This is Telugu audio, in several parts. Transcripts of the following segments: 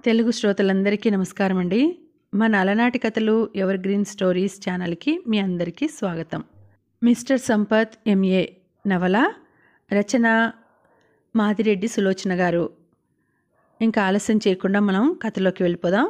తెలుగు శ్రోతలందరికీ నమస్కారం అండి మన అలనాటి కథలు ఎవర్ గ్రీన్ స్టోరీస్ ఛానల్కి మీ అందరికీ స్వాగతం మిస్టర్ సంపత్ ఎంఏ నవల రచన మాదిరెడ్డి సులోచన గారు ఇంకా ఆలస్యం చేయకుండా మనం కథలోకి వెళ్ళిపోదాం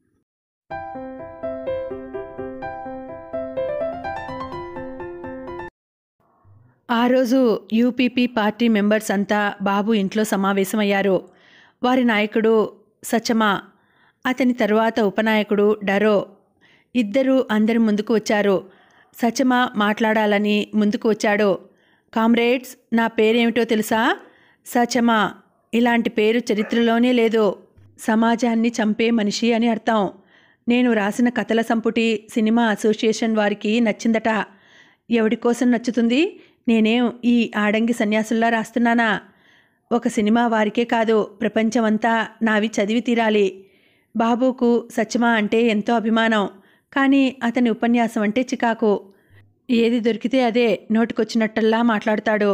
ఆ రోజు యూపీపీ పార్టీ మెంబర్స్ అంతా బాబు ఇంట్లో సమావేశమయ్యారు వారి నాయకుడు సచమా అతని తరువాత ఉపనాయకుడు డరో ఇద్దరు అందరి ముందుకు వచ్చారు సచమా మాట్లాడాలని ముందుకు వచ్చాడు కామ్రేడ్స్ నా పేరేమిటో తెలుసా సచమా ఇలాంటి పేరు చరిత్రలోనే లేదు సమాజాన్ని చంపే మనిషి అని అర్థం నేను రాసిన కథల సంపుటి సినిమా అసోసియేషన్ వారికి నచ్చిందట ఎవడి కోసం నచ్చుతుంది నేనేం ఈ ఆడంగి సన్యాసుల్లా రాస్తున్నానా ఒక సినిమా వారికే కాదు ప్రపంచమంతా నావి చదివి తీరాలి బాబుకు సత్యమా అంటే ఎంతో అభిమానం కానీ అతని ఉపన్యాసం అంటే చికాకు ఏది దొరికితే అదే నోటికొచ్చినట్టల్లా మాట్లాడతాడు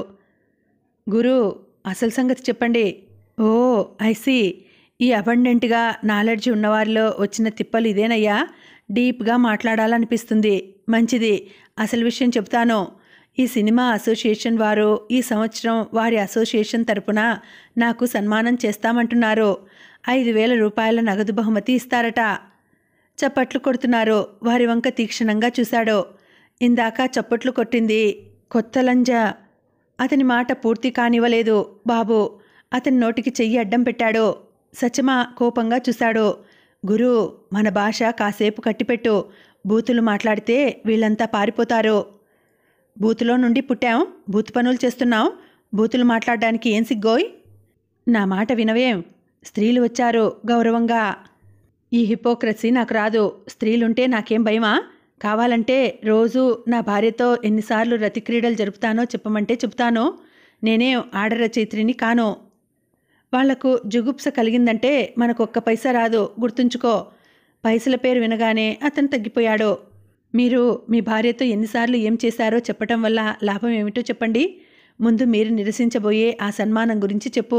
గురు అసలు సంగతి చెప్పండి ఓ ఐసి ఈ అబండెంట్గా నాలెడ్జ్ ఉన్నవారిలో వచ్చిన తిప్పలు ఇదేనయ్యా డీప్గా మాట్లాడాలనిపిస్తుంది మంచిది అసలు విషయం చెప్తాను ఈ సినిమా అసోసియేషన్ వారు ఈ సంవత్సరం వారి అసోసియేషన్ తరపున నాకు సన్మానం చేస్తామంటున్నారు ఐదు వేల రూపాయల నగదు బహుమతి ఇస్తారట చప్పట్లు కొడుతున్నారు వారి వంక తీక్షణంగా చూశాడు ఇందాక చప్పట్లు కొట్టింది కొత్త లంజ అతని మాట పూర్తి కానివ్వలేదు బాబు అతని నోటికి చెయ్యి అడ్డం పెట్టాడు సచమా కోపంగా చూశాడు గురు మన భాష కాసేపు కట్టిపెట్టు బూతులు మాట్లాడితే వీళ్ళంతా పారిపోతారు బూతులో నుండి పుట్టాం బూతు పనులు చేస్తున్నాం బూతులు మాట్లాడడానికి ఏం సిగ్గోయ్ నా మాట వినవేం స్త్రీలు వచ్చారు గౌరవంగా ఈ హిపోక్రసీ నాకు రాదు స్త్రీలుంటే నాకేం భయమా కావాలంటే రోజు నా భార్యతో ఎన్నిసార్లు రతి క్రీడలు జరుపుతానో చెప్పమంటే చెప్తాను నేనేం ఆడరచయిత్రిని కాను వాళ్లకు జుగుప్స కలిగిందంటే మనకు ఒక్క పైసా రాదు గుర్తుంచుకో పైసల పేరు వినగానే అతను తగ్గిపోయాడు మీరు మీ భార్యతో ఎన్నిసార్లు ఏం చేశారో చెప్పటం వల్ల లాభం ఏమిటో చెప్పండి ముందు మీరు నిరసించబోయే ఆ సన్మానం గురించి చెప్పు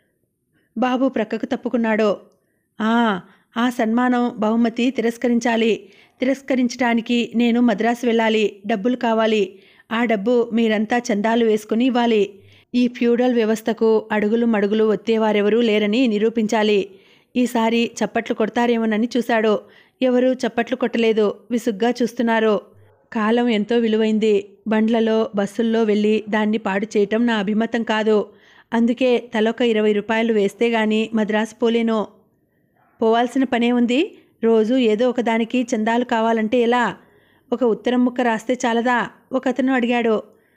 బాబు ప్రక్కకు తప్పుకున్నాడు ఆ ఆ సన్మానం బహుమతి తిరస్కరించాలి తిరస్కరించడానికి నేను మద్రాసు వెళ్ళాలి డబ్బులు కావాలి ఆ డబ్బు మీరంతా చందాలు వేసుకుని ఇవ్వాలి ఈ ఫ్యూడల్ వ్యవస్థకు అడుగులు మడుగులు ఒత్తేవారెవరూ లేరని నిరూపించాలి ఈసారి చప్పట్లు కొడతారేమోనని చూశాడు ఎవరూ చప్పట్లు కొట్టలేదు విసుగ్గా చూస్తున్నారు కాలం ఎంతో విలువైంది బండ్లలో బస్సుల్లో వెళ్ళి దాన్ని పాడు చేయటం నా అభిమతం కాదు అందుకే తలొక ఇరవై రూపాయలు వేస్తే గాని మద్రాసు పోలేను పోవాల్సిన పనే ఉంది రోజు ఏదో ఒకదానికి చందాలు కావాలంటే ఎలా ఒక ఉత్తరం ముక్క రాస్తే చాలదా ఒక అతను అడిగాడు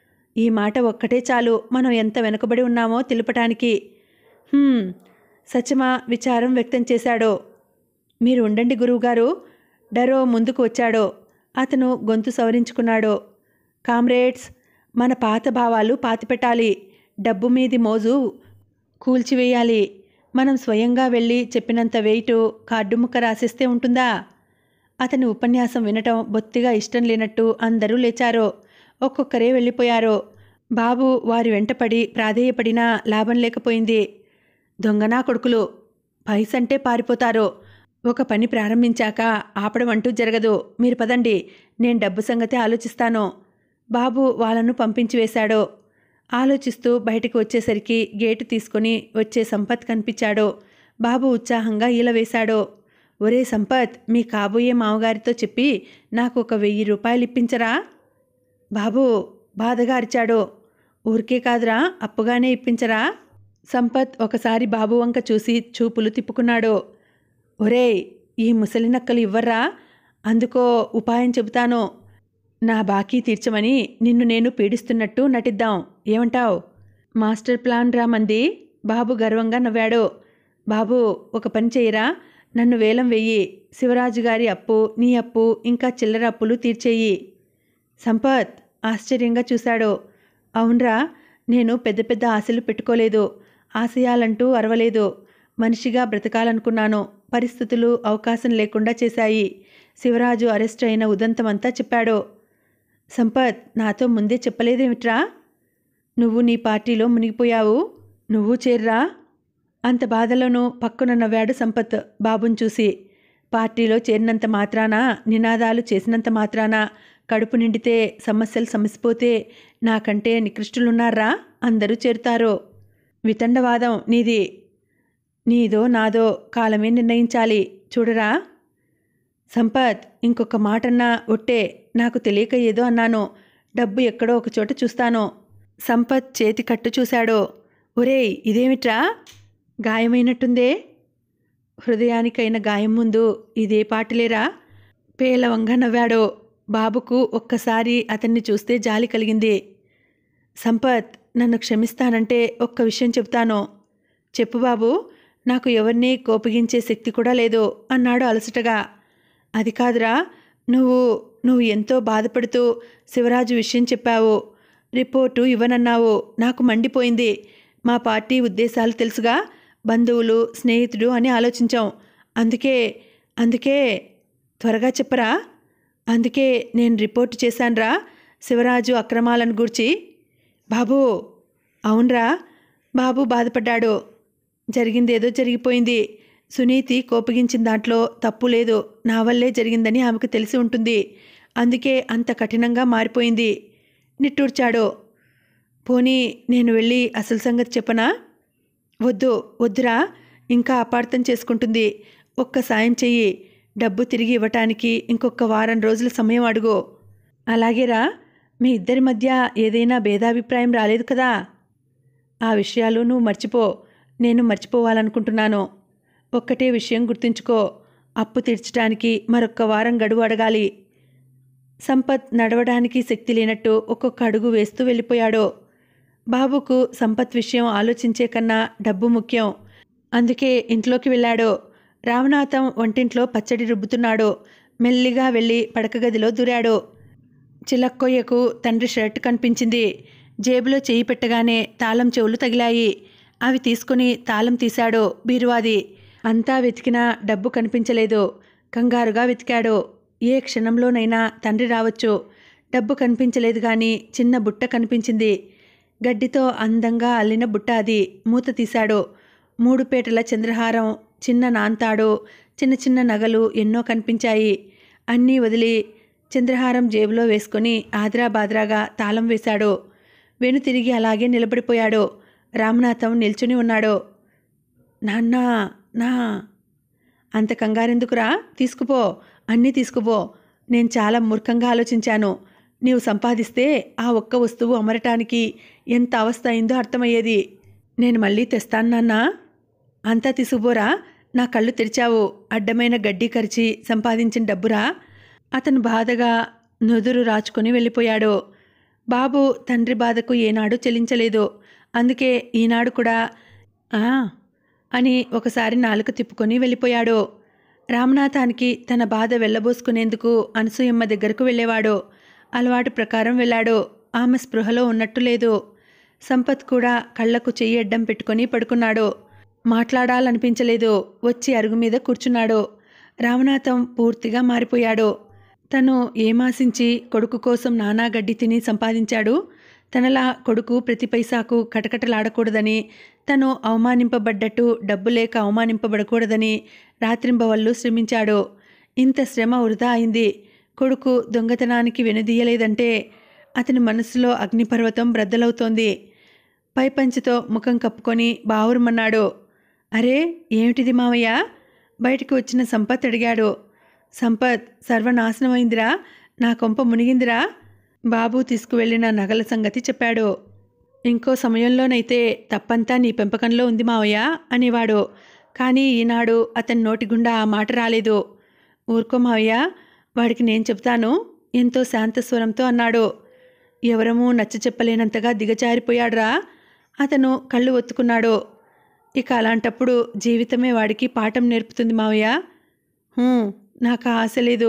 ఈ మాట ఒక్కటే చాలు మనం ఎంత వెనుకబడి ఉన్నామో తెలుపటానికి "హ్మ్," సచమా విచారం వ్యక్తం చేశాడు మీరు ఉండండి గురువుగారు డరో ముందుకు వచ్చాడు అతను గొంతు సవరించుకున్నాడు కామ్రేడ్స్ మన పాత భావాలు పాతిపెట్టాలి డబ్బు మీది మోజు కూల్చివేయాలి మనం స్వయంగా వెళ్ళి చెప్పినంత వెయిటు కార్డు ముక్క రాసిస్తే ఉంటుందా అతని ఉపన్యాసం వినటం బొత్తిగా ఇష్టం లేనట్టు అందరూ లేచారు ఒక్కొక్కరే వెళ్ళిపోయారు బాబు వారి వెంటపడి ప్రాధేయపడినా లాభం లేకపోయింది దొంగనా కొడుకులు పైసంటే పారిపోతారు ఒక పని ప్రారంభించాక ఆపడం అంటూ జరగదు మీరు పదండి నేను డబ్బు సంగతి ఆలోచిస్తాను బాబు వాళ్ళను పంపించి వేశాడు ఆలోచిస్తూ బయటకు వచ్చేసరికి గేటు తీసుకుని వచ్చే సంపత్ కనిపించాడు బాబు ఉత్సాహంగా ఈల వేశాడు ఒరే సంపత్ మీ కాబోయే మామగారితో చెప్పి నాకు ఒక వెయ్యి రూపాయలు ఇప్పించరా బాబు బాధగా అరిచాడు ఊరికే కాదురా అప్పుగానే ఇప్పించరా సంపత్ ఒకసారి బాబు వంక చూసి చూపులు తిప్పుకున్నాడు ఒరేయ్ ఈ ముసలి నక్కలు ఇవ్వర్రా అందుకో ఉపాయం చెబుతాను నా బాకీ తీర్చమని నిన్ను నేను పీడిస్తున్నట్టు నటిద్దాం ఏమంటావ్ మాస్టర్ ప్లాన్ రామంది బాబు గర్వంగా నవ్వాడు బాబు ఒక పని చేయరా నన్ను వేలం వెయ్యి శివరాజు గారి అప్పు నీ అప్పు ఇంకా చిల్లర అప్పులు తీర్చేయి సంపత్ ఆశ్చర్యంగా చూశాడు అవునరా నేను పెద్ద పెద్ద ఆశలు పెట్టుకోలేదు ఆశయాలంటూ అరవలేదు మనిషిగా బ్రతకాలనుకున్నాను పరిస్థితులు అవకాశం లేకుండా చేశాయి శివరాజు అరెస్ట్ అయిన ఉదంతమంతా చెప్పాడు సంపత్ నాతో ముందే చెప్పలేదేమిట్రా నువ్వు నీ పార్టీలో మునిగిపోయావు నువ్వు చేర్రా అంత బాధలోనూ పక్కున నవ్వాడు సంపత్ బాబుని చూసి పార్టీలో చేరినంత మాత్రాన నినాదాలు చేసినంత మాత్రాన కడుపు నిండితే సమస్యలు సమసిపోతే నాకంటే నికృష్టులున్నారా అందరూ చేరుతారు వితండవాదం నీది నీదో నాదో కాలమే నిర్ణయించాలి చూడరా సంపత్ ఇంకొక మాటన్నా ఒట్టే నాకు తెలియక ఏదో అన్నాను డబ్బు ఎక్కడో ఒక చోట చూస్తాను సంపత్ చేతి కట్టు చూశాడు ఒరేయ్ ఇదేమిట్రా గాయమైనట్టుందే హృదయానికైన గాయం ముందు ఇదే పాటలేరా పేలవంగా నవ్వాడు బాబుకు ఒక్కసారి అతన్ని చూస్తే జాలి కలిగింది సంపత్ నన్ను క్షమిస్తానంటే ఒక్క విషయం చెప్తాను చెప్పు బాబు నాకు ఎవరిని కోపగించే శక్తి కూడా లేదు అన్నాడు అలసటగా అది కాదురా నువ్వు నువ్వు ఎంతో బాధపడుతూ శివరాజు విషయం చెప్పావు రిపోర్టు ఇవ్వనన్నావు నాకు మండిపోయింది మా పార్టీ ఉద్దేశాలు తెలుసుగా బంధువులు స్నేహితుడు అని ఆలోచించాం అందుకే అందుకే త్వరగా చెప్పరా అందుకే నేను రిపోర్ట్ చేశాన్రా శివరాజు అక్రమాలను గూర్చి బాబు అవునరా బాబు బాధపడ్డాడు జరిగిందేదో జరిగిపోయింది సునీతి కోపగించిన దాంట్లో తప్పు లేదు నా వల్లే జరిగిందని ఆమెకు తెలిసి ఉంటుంది అందుకే అంత కఠినంగా మారిపోయింది నిట్టూర్చాడు పోనీ నేను వెళ్ళి అసలు సంగతి చెప్పనా వద్దు వద్దురా ఇంకా అపార్థం చేసుకుంటుంది ఒక్క సాయం చెయ్యి డబ్బు తిరిగి ఇవ్వటానికి ఇంకొక వారం రోజుల సమయం అడుగు అలాగేరా మీ ఇద్దరి మధ్య ఏదైనా భేదాభిప్రాయం రాలేదు కదా ఆ విషయాలు నువ్వు మర్చిపో నేను మర్చిపోవాలనుకుంటున్నాను ఒక్కటే విషయం గుర్తుంచుకో అప్పు తీర్చడానికి మరొక్క వారం గడువు అడగాలి సంపత్ నడవడానికి శక్తి లేనట్టు ఒక్కొక్క అడుగు వేస్తూ వెళ్ళిపోయాడు బాబుకు సంపత్ విషయం ఆలోచించే కన్నా డబ్బు ముఖ్యం అందుకే ఇంట్లోకి వెళ్ళాడు రామనాథం వంటింట్లో పచ్చడి రుబ్బుతున్నాడు మెల్లిగా వెళ్ళి పడక గదిలో దూరాడు చిలక్కొయ్యకు తండ్రి షర్ట్ కనిపించింది జేబులో చేయి పెట్టగానే తాళం చెవులు తగిలాయి అవి తీసుకుని తాళం తీశాడు బీరువాది అంతా వెతికినా డబ్బు కనిపించలేదు కంగారుగా వెతికాడు ఏ క్షణంలోనైనా తండ్రి రావచ్చు డబ్బు కనిపించలేదు కానీ చిన్న బుట్ట కనిపించింది గడ్డితో అందంగా అల్లిన బుట్ట అది మూత తీశాడు మూడు పేటల చంద్రహారం చిన్న నాంతాడు చిన్న చిన్న నగలు ఎన్నో కనిపించాయి అన్నీ వదిలి చంద్రహారం జేబులో వేసుకొని ఆద్రా బాద్రాగా తాళం వేశాడు వెను తిరిగి అలాగే నిలబడిపోయాడు రామనాథం నిల్చుని ఉన్నాడు నాన్న నా అంత కంగారెందుకురా తీసుకుపో అన్నీ తీసుకుపో నేను చాలా మూర్ఖంగా ఆలోచించాను నీవు సంపాదిస్తే ఆ ఒక్క వస్తువు అమరటానికి ఎంత అవస్థ అయిందో అర్థమయ్యేది నేను మళ్ళీ తెస్తాను నాన్నా అంతా తీసుకుపోరా నా కళ్ళు తెరిచావు అడ్డమైన గడ్డి కరిచి సంపాదించిన డబ్బురా అతను బాధగా నుదురు రాచుకొని వెళ్ళిపోయాడు బాబు తండ్రి బాధకు ఏనాడు చెల్లించలేదు అందుకే ఈనాడు కూడా "ఆ" అని ఒకసారి నాలుక తిప్పుకొని వెళ్ళిపోయాడు రామనాథానికి తన బాధ వెళ్ళబోసుకునేందుకు అనసూయమ్మ దగ్గరకు వెళ్ళేవాడు అలవాటు ప్రకారం వెళ్ళాడు ఆమె స్పృహలో ఉన్నట్టు లేదు సంపత్ కూడా కళ్ళకు చెయ్యి అడ్డం పెట్టుకొని పడుకున్నాడు మాట్లాడాలనిపించలేదు వచ్చి అరుగు మీద కూర్చున్నాడు రామనాథం పూర్తిగా మారిపోయాడు తను ఏమాశించి కొడుకు కోసం నానా గడ్డి తిని సంపాదించాడు తనలా కొడుకు ప్రతి పైసాకు కటకటలాడకూడదని తను అవమానింపబడ్డట్టు డబ్బు లేక అవమానింపబడకూడదని రాత్రింబవళ్ళు శ్రమించాడు ఇంత శ్రమ వృధా అయింది కొడుకు దొంగతనానికి వెనుదీయలేదంటే అతని మనసులో అగ్నిపర్వతం బ్రద్దలవుతోంది పైపంచితో ముఖం కప్పుకొని బావురుమన్నాడు అరే ఏమిటిది మావయ్య బయటికి వచ్చిన సంపత్ అడిగాడు సంపత్ సర్వనాశనమైందిరా నా కొంప మునిగిందిరా బాబు తీసుకువెళ్ళిన నగల సంగతి చెప్పాడు ఇంకో సమయంలోనైతే తప్పంతా నీ పెంపకంలో ఉంది మావయ్య అనేవాడు కానీ ఈనాడు అతని నోటి గుండా ఆ మాట రాలేదు ఊరుకో మావయ్య వాడికి నేను చెప్తాను ఎంతో శాంతస్వరంతో అన్నాడు ఎవరమూ నచ్చ చెప్పలేనంతగా దిగజారిపోయాడురా అతను కళ్ళు ఒత్తుకున్నాడు ఇక అలాంటప్పుడు జీవితమే వాడికి పాఠం నేర్పుతుంది మావయ్య "హూ, నాకు ఆ ఆశ లేదు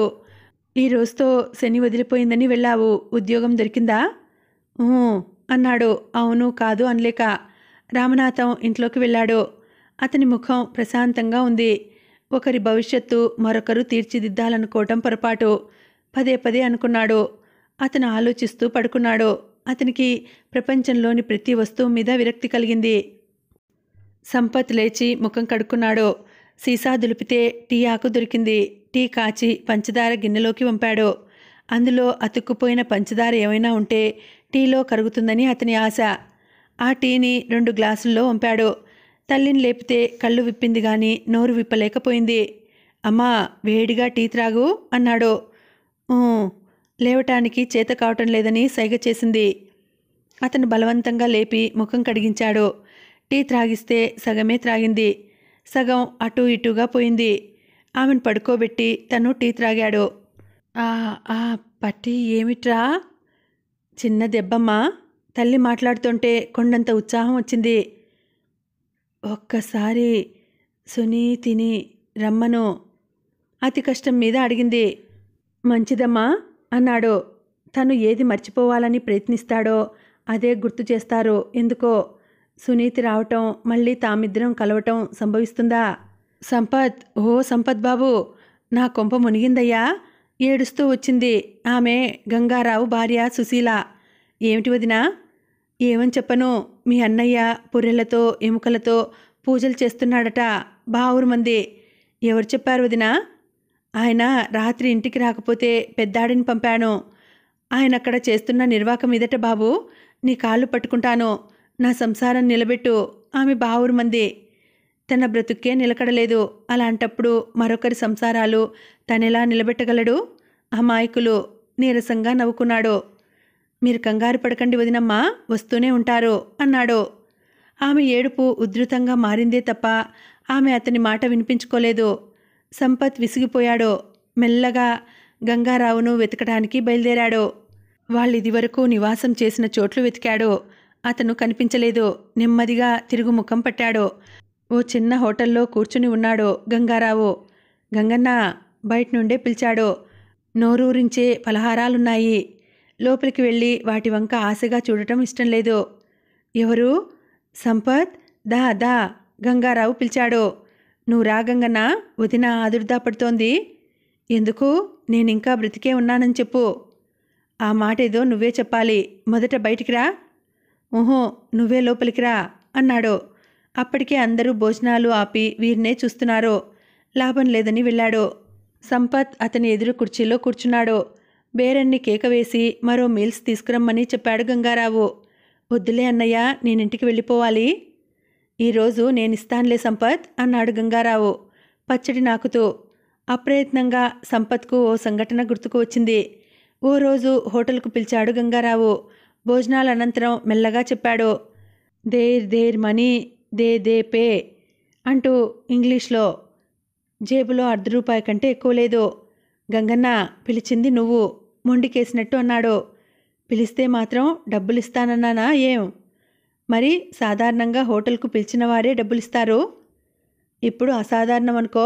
ఈ రోజుతో శని వదిలిపోయిందని వెళ్ళావు ఉద్యోగం దొరికిందా "ఊ" అన్నాడు అవును కాదు అనలేక రామనాథం ఇంట్లోకి వెళ్ళాడు అతని ముఖం ప్రశాంతంగా ఉంది ఒకరి భవిష్యత్తు మరొకరు తీర్చిదిద్దాలనుకోవటం పొరపాటు పదే పదే అనుకున్నాడు అతను ఆలోచిస్తూ పడుకున్నాడు అతనికి ప్రపంచంలోని ప్రతి వస్తువు మీద విరక్తి కలిగింది సంపత్ లేచి ముఖం కడుక్కున్నాడు సీసా దులిపితే టీ ఆకు దొరికింది టీ కాచి పంచదార గిన్నెలోకి వంపాడు అందులో అతుక్కుపోయిన పంచదార ఏమైనా ఉంటే టీలో కరుగుతుందని అతని ఆశ ఆ టీని రెండు గ్లాసుల్లో వంపాడు తల్లిని లేపితే కళ్ళు విప్పింది గాని నోరు విప్పలేకపోయింది అమ్మా వేడిగా టీ త్రాగు అన్నాడు "ఊ." లేవటానికి చేత కావటం లేదని సైగ చేసింది అతను బలవంతంగా లేపి ముఖం కడిగించాడు టీ త్రాగిస్తే సగమే త్రాగింది సగం అటు ఇటుగా పోయింది ఆమెను పడుకోబెట్టి తను టీ త్రాగాడు ఆ ఆ పట్టి ఏమిట్రా చిన్న దెబ్బమ్మా తల్లి మాట్లాడుతుంటే కొండంత ఉత్సాహం వచ్చింది ఒక్కసారి సునీతిని రమ్మను అతి కష్టం మీద అడిగింది మంచిదమ్మా అన్నాడు తను ఏది మర్చిపోవాలని ప్రయత్నిస్తాడో అదే గుర్తు చేస్తారు ఎందుకో సునీతి రావటం మళ్ళీ తామిద్దరం కలవటం సంభవిస్తుందా సంపత్ ఓ సంపత్ బాబు నా కొంప మునిగిందయ్యా ఏడుస్తూ వచ్చింది ఆమె గంగారావు భార్య సుశీల ఏమిటి వదినా ఏమని చెప్పను మీ అన్నయ్య పుర్రెలతో ఎముకలతో పూజలు చేస్తున్నాడట బావురు మంది ఎవరు చెప్పారు వదినా ఆయన రాత్రి ఇంటికి రాకపోతే పెద్దాడిని పంపాను ఆయన అక్కడ చేస్తున్న నిర్వాకం మీదట బాబు నీ కాళ్ళు పట్టుకుంటాను నా సంసారం నిలబెట్టు ఆమె బావురు మంది తన బ్రతుక్కే నిలకడలేదు అలాంటప్పుడు మరొకరి సంసారాలు తనెలా నిలబెట్టగలడు అమాయకులు నీరసంగా నవ్వుకున్నాడు మీరు కంగారు పడకండి వదినమ్మా వస్తూనే ఉంటారు అన్నాడు ఆమె ఏడుపు ఉధృతంగా మారిందే తప్ప ఆమె అతని మాట వినిపించుకోలేదు సంపత్ విసిగిపోయాడు మెల్లగా గంగారావును వెతకడానికి బయలుదేరాడు వాళ్ళు ఇదివరకు నివాసం చేసిన చోట్లు వెతికాడు అతను కనిపించలేదు నెమ్మదిగా తిరుగుముఖం పట్టాడు ఓ చిన్న హోటల్లో కూర్చుని ఉన్నాడు గంగారావు గంగన్న బయట నుండే పిలిచాడు నోరూరించే పలహారాలున్నాయి లోపలికి వెళ్ళి వాటి వంక ఆశగా చూడటం ఇష్టం లేదు ఎవరు సంపత్ దా దా గంగారావు పిలిచాడు నువ్వు రా గంగన్న వదిన ఆదుర్దా పడుతోంది ఎందుకు నేనింకా బ్రతికే ఉన్నానని చెప్పు ఆ మాట ఏదో నువ్వే చెప్పాలి మొదట బయటికి రా ఊహో నువ్వే లోపలికి రా అన్నాడు అప్పటికే అందరూ భోజనాలు ఆపి వీరినే చూస్తున్నారు లాభం లేదని వెళ్ళాడు సంపత్ అతని ఎదురు కుర్చీలో కూర్చున్నాడు బేరన్ని కేక వేసి మరో మీల్స్ తీసుకురమ్మని చెప్పాడు గంగారావు వద్దులే అన్నయ్య నేనింటికి వెళ్ళిపోవాలి ఈరోజు నేనిస్తానులే సంపత్ అన్నాడు గంగారావు పచ్చడి నాకుతూ అప్రయత్నంగా సంపత్కు ఓ సంఘటన గుర్తుకు వచ్చింది ఓ రోజు హోటల్కు పిలిచాడు గంగారావు భోజనాల అనంతరం మెల్లగా చెప్పాడు there there money they they pay అంటూ ఇంగ్లీష్లో జేబులో అర్ధ రూపాయి కంటే ఎక్కువ లేదు గంగన్న పిలిచింది నువ్వు మొండికేసినట్టు అన్నాడు పిలిస్తే మాత్రం డబ్బులు ఇస్తానన్నానా ఏం మరి సాధారణంగా హోటల్కు పిలిచిన వారే డబ్బులిస్తారు ఇప్పుడు అసాధారణం అనుకో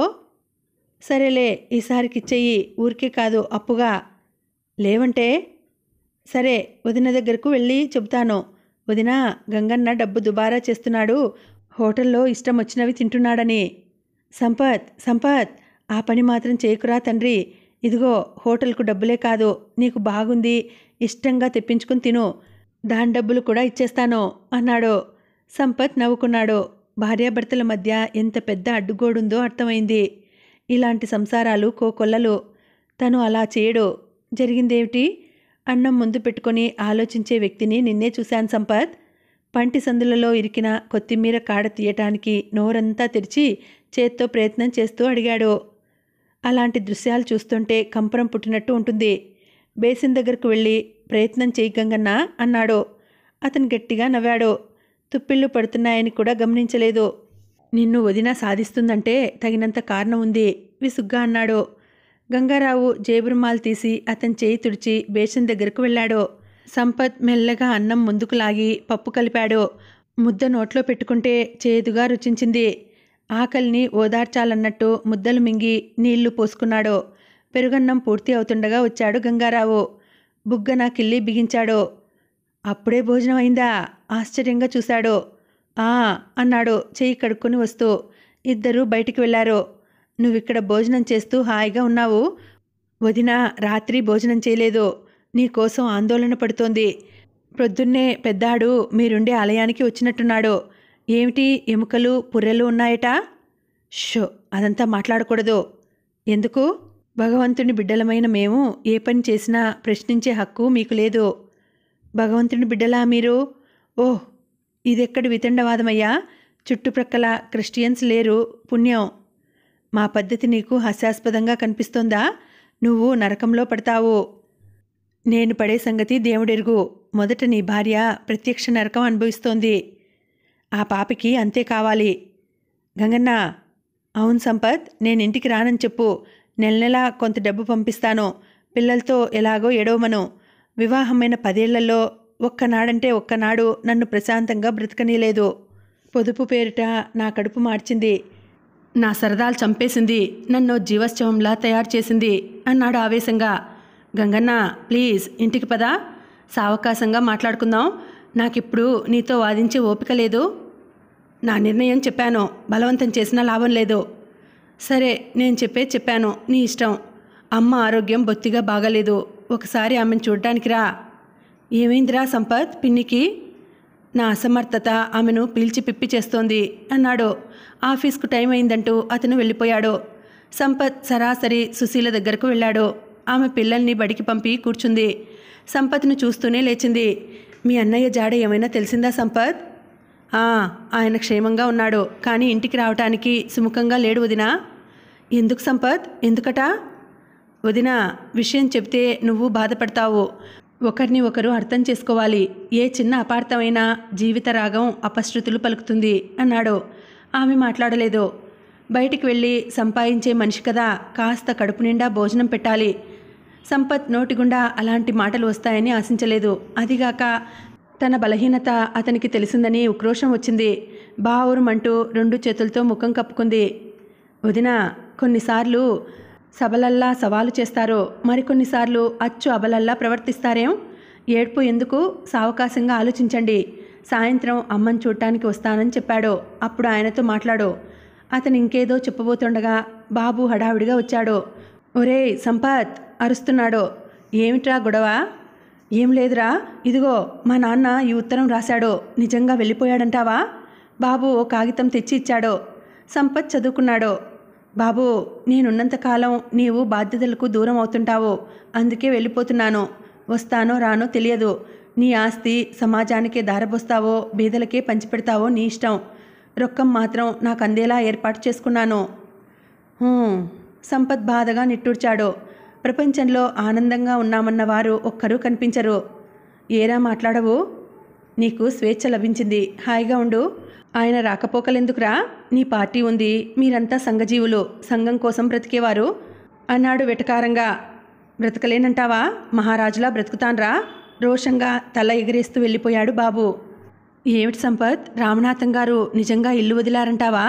సరేలే ఈసారికి ఇచ్చెయ్యి ఊరికే కాదు అప్పుగా లేవంటే సరే వదిన దగ్గరకు వెళ్ళి చెబుతాను వదిన గంగన్న డబ్బు దుబారా చేస్తున్నాడు హోటల్లో ఇష్టం వచ్చినవి తింటున్నాడని సంపత్ సంపత్ ఆ పని మాత్రం చేయకురా తండ్రి ఇదిగో హోటల్కు డబ్బులే కాదు నీకు బాగుంది ఇష్టంగా తెప్పించుకుని తిను దాని డబ్బులు కూడా ఇచ్చేస్తాను అన్నాడు సంపత్ నవ్వుకున్నాడు భార్యాభర్తల మధ్య ఎంత పెద్ద అడ్డుగోడుందో అర్థమైంది ఇలాంటి సంసారాలు కోకొల్లలు తను అలా చేయడు జరిగిందేమిటి అన్నం ముందు పెట్టుకొని ఆలోచించే వ్యక్తిని నిన్నే చూశాను సంపత్ పంటి సందులలో ఇరికిన కొత్తిమీర కాడ తీయటానికి నోరంతా తెరిచి చేత్తో ప్రయత్నం చేస్తూ అడిగాడు అలాంటి దృశ్యాలు చూస్తుంటే కంపరం పుట్టినట్టు ఉంటుంది బేసిన్ దగ్గరకు వెళ్ళి ప్రయత్నం చేయి గంగన్న అన్నాడు అతను గట్టిగా నవ్వాడు తుప్పిళ్ళు పడుతున్నాయని కూడా గమనించలేదు నిన్ను వదిన సాధిస్తుందంటే తగినంత కారణం ఉంది విసుగ్గా అన్నాడు గంగారావు జేబురుమాలు తీసి అతని చేయి తుడిచి బేసిన్ దగ్గరకు వెళ్ళాడు సంపత్ మెల్లగా అన్నం ముందుకు లాగి పప్పు కలిపాడు ముద్ద నోట్లో పెట్టుకుంటే చేదుగా రుచించింది ఆకలిని ఓదార్చాలన్నట్టు ముద్దలు మింగి నీళ్లు పోసుకున్నాడు పెరుగన్నం పూర్తి అవుతుండగా వచ్చాడు గంగారావు బుగ్గన కిల్లి బిగించాడు అప్పుడే భోజనం అయిందా ఆశ్చర్యంగా చూశాడు ఆ అన్నాడు చెయ్యి కడుక్కొని వస్తూ ఇద్దరూ బయటికి వెళ్ళారు నువ్విక్కడ భోజనం చేస్తూ హాయిగా ఉన్నావు వదిన రాత్రి భోజనం చేయలేదు నీకోసం ఆందోళన పడుతోంది ప్రొద్దున్నే పెద్దాడు మీరుండే ఆలయానికి వచ్చినట్టున్నాడు ఏమిటి ఎముకలు పుర్రెలు ఉన్నాయట షో అదంతా మాట్లాడకూడదు ఎందుకు భగవంతుని బిడ్డలమైన మేము ఏ పని చేసినా ప్రశ్నించే హక్కు మీకు లేదు భగవంతుని బిడ్డలా మీరు ఓహ్ ఇదెక్కడి వితండవాదమయ్యా చుట్టుప్రక్కల క్రిస్టియన్స్ లేరు పుణ్యం మా పద్ధతి నీకు హాస్యాస్పదంగా కనిపిస్తోందా నువ్వు నరకంలో పడతావు నేను పడే సంగతి దేవుడెరుగు మొదట నీ భార్య ప్రత్యక్ష నరకం అనుభవిస్తోంది ఆ పాపికి అంతే కావాలి గంగన్న అవును సంపత్ నేను ఇంటికి రానని చెప్పు నెల నెలా కొంత డబ్బు పంపిస్తాను పిల్లలతో ఎలాగో ఎడవమను వివాహమైన పదేళ్లలో ఒక్కనాడంటే ఒక్కనాడు నన్ను ప్రశాంతంగా బ్రతకనీలేదు పొదుపు పేరిట నా కడుపు మార్చింది నా సరదాలు చంపేసింది నన్ను జీవశ్చవంలా తయారు చేసింది అన్నాడు ఆవేశంగా గంగన్న ప్లీజ్ ఇంటికి పదా సావకాశంగా మాట్లాడుకుందాం నాకిప్పుడు నీతో వాదించే ఓపిక లేదు నా నిర్ణయం చెప్పాను బలవంతం చేసినా లాభం లేదు సరే నేను చెప్పే చెప్పాను నీ ఇష్టం అమ్మ ఆరోగ్యం బొత్తిగా బాగలేదు ఒకసారి ఆమెను చూడ్డానికి రా ఏమైందిరా సంపత్ పిన్నికి నా అసమర్థత ఆమెను పీల్చి పిప్పి చేస్తోంది అన్నాడు ఆఫీస్కు టైం అయిందంటూ అతను వెళ్ళిపోయాడు సంపత్ సరాసరి సుశీల దగ్గరకు వెళ్ళాడు ఆమె పిల్లల్ని బడికి పంపి కూర్చుంది సంపత్ను చూస్తూనే లేచింది మీ అన్నయ్య జాడ ఏమైనా తెలిసిందా సంపత్ "ఆ, ఆయన క్షేమంగా ఉన్నాడు కానీ ఇంటికి రావటానికి సుముఖంగా లేడు వదినా ఎందుకు సంపత్ ఎందుకట వదిన విషయం చెప్తే నువ్వు బాధపడతావు ఒకరిని ఒకరు అర్థం చేసుకోవాలి ఏ చిన్న అపార్థమైనా జీవిత రాగం అపశృతులు పలుకుతుంది అన్నాడు ఆమె మాట్లాడలేదు బయటికి వెళ్ళి సంపాదించే మనిషి కదా కాస్త కడుపు నిండా భోజనం పెట్టాలి సంపత్ నోటిగుండా అలాంటి మాటలు వస్తాయని ఆశించలేదు అదిగాక తన బలహీనత అతనికి తెలిసిందని ఉక్రోషం వచ్చింది బావురుమంటూ రెండు చేతులతో ముఖం కప్పుకుంది వదిన కొన్నిసార్లు సబలల్లా సవాలు చేస్తారు మరికొన్నిసార్లు అచ్చు అబలల్లా ప్రవర్తిస్తారేం ఏడ్పు ఎందుకు సావకాశంగా ఆలోచించండి సాయంత్రం అమ్మని చూడటానికి వస్తానని చెప్పాడు అప్పుడు ఆయనతో మాట్లాడు అతను ఇంకేదో చెప్పబోతుండగా బాబు హడావిడిగా వచ్చాడు ఒరేయ్ సంపత్ అరుస్తున్నాడు ఏమిట్రా గొడవ ఏం లేదురా ఇదిగో మా నాన్న ఈ ఉత్తరం రాశాడు నిజంగా వెళ్ళిపోయాడంటావా బాబు ఓ కాగితం తెచ్చి ఇచ్చాడు సంపత్ చదువుకున్నాడు బాబు నేనున్నంతకాలం నీవు బాధ్యతలకు దూరం అవుతుంటావు అందుకే వెళ్ళిపోతున్నాను వస్తానో రానో తెలియదు నీ ఆస్తి సమాజానికే దారబోస్తావో బీదలకే పంచిపెడతావో నీ ఇష్టం రొక్కం మాత్రం నాకు అందేలా ఏర్పాటు చేసుకున్నాను "హూ." సంపత్ బాధగా నిట్టూర్చాడు ప్రపంచంలో ఆనందంగా ఉన్నామన్న వారు ఒక్కరూ కనిపించరు ఏరా మాట్లాడవు నీకు స్వేచ్ఛ లభించింది హాయిగా ఉండు ఆయన రాకపోకలెందుకురా నీ పార్టీ ఉంది మీరంతా సంఘజీవులు సంఘం కోసం బ్రతికేవారు అన్నాడు వెటకారంగా బ్రతకలేనంటావా మహారాజులా బ్రతుకుతాన్రా రోషంగా తల ఎగిరేస్తూ వెళ్ళిపోయాడు బాబు ఏమిటి సంపత్ రామనాథం గారు నిజంగా ఇల్లు వదిలారంటావా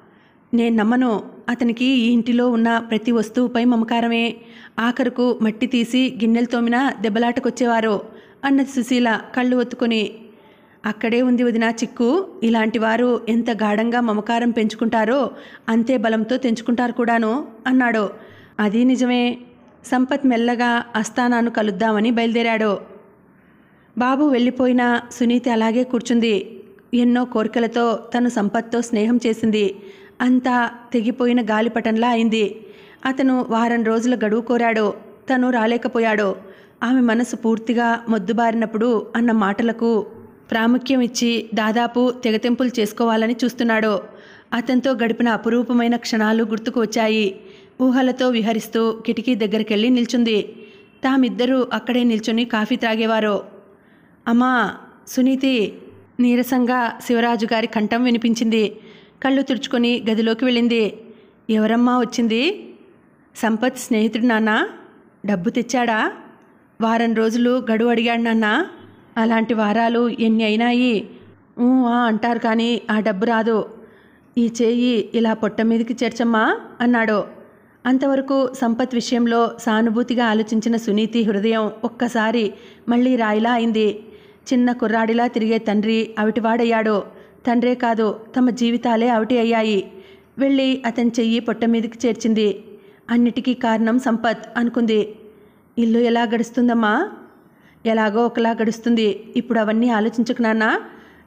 నేను నమ్మను అతనికి ఈ ఇంటిలో ఉన్న ప్రతి వస్తువుపై మమకారమే ఆఖరుకు మట్టి తీసి గిన్నెలు తోమినా దెబ్బలాటకొచ్చేవారు అన్నది సుశీల కళ్ళు ఒత్తుకొని అక్కడే ఉంది వదిన చిక్కు ఇలాంటి వారు ఎంత గాఢంగా మమకారం పెంచుకుంటారో అంతే బలంతో తెంచుకుంటారు కూడాను అన్నాడు అది నిజమే సంపత్ మెల్లగా అస్తానాను కలుద్దామని బయలుదేరాడు బాబు వెళ్ళిపోయినా సునీతి అలాగే కూర్చుంది ఎన్నో కోరికలతో తను సంపత్తో స్నేహం చేసింది అంతా తెగిపోయిన గాలిపటంలా అయింది అతను వారం రోజుల గడువు కోరాడు తను రాలేకపోయాడు ఆమె మనసు పూర్తిగా మొద్దుబారినప్పుడు అన్న మాటలకు ప్రాముఖ్యం ఇచ్చి దాదాపు తెగతెంపులు చేసుకోవాలని చూస్తున్నాడు అతనితో గడిపిన అపురూపమైన క్షణాలు గుర్తుకు వచ్చాయి ఊహలతో విహరిస్తూ కిటికీ దగ్గరికెళ్ళి నిల్చుంది తామిద్దరూ అక్కడే నిల్చుని కాఫీ త్రాగేవారు అమ్మా సునీతి నీరసంగా శివరాజు గారి కంఠం వినిపించింది కళ్ళు తుడుచుకొని గదిలోకి వెళ్ళింది ఎవరమ్మా వచ్చింది సంపత్ స్నేహితుడు నాన్న డబ్బు తెచ్చాడా వారం రోజులు గడువు అడిగాడు నాన్న అలాంటి వారాలు ఎన్ని అయినాయి ఊ, ఆ అంటారు కానీ ఆ డబ్బు రాదు ఈ చేయి ఇలా పొట్ట మీదకి చేర్చమ్మా అన్నాడు అంతవరకు సంపత్ విషయంలో సానుభూతిగా ఆలోచించిన సునీతి హృదయం ఒక్కసారి మళ్ళీ రాయిలా అయింది చిన్న కుర్రాడిలా తిరిగే తండ్రి అవిటివాడయ్యాడు తండ్రే కాదు తమ జీవితాలే అవిటి అయ్యాయి వెళ్ళి అతని చెయ్యి పొట్ట మీదకి చేర్చింది అన్నిటికీ కారణం సంపత్ అనుకుంది ఇల్లు ఎలా గడుస్తుందమ్మా ఎలాగో ఒకలా గడుస్తుంది ఇప్పుడు అవన్నీ ఆలోచించకు నాన్న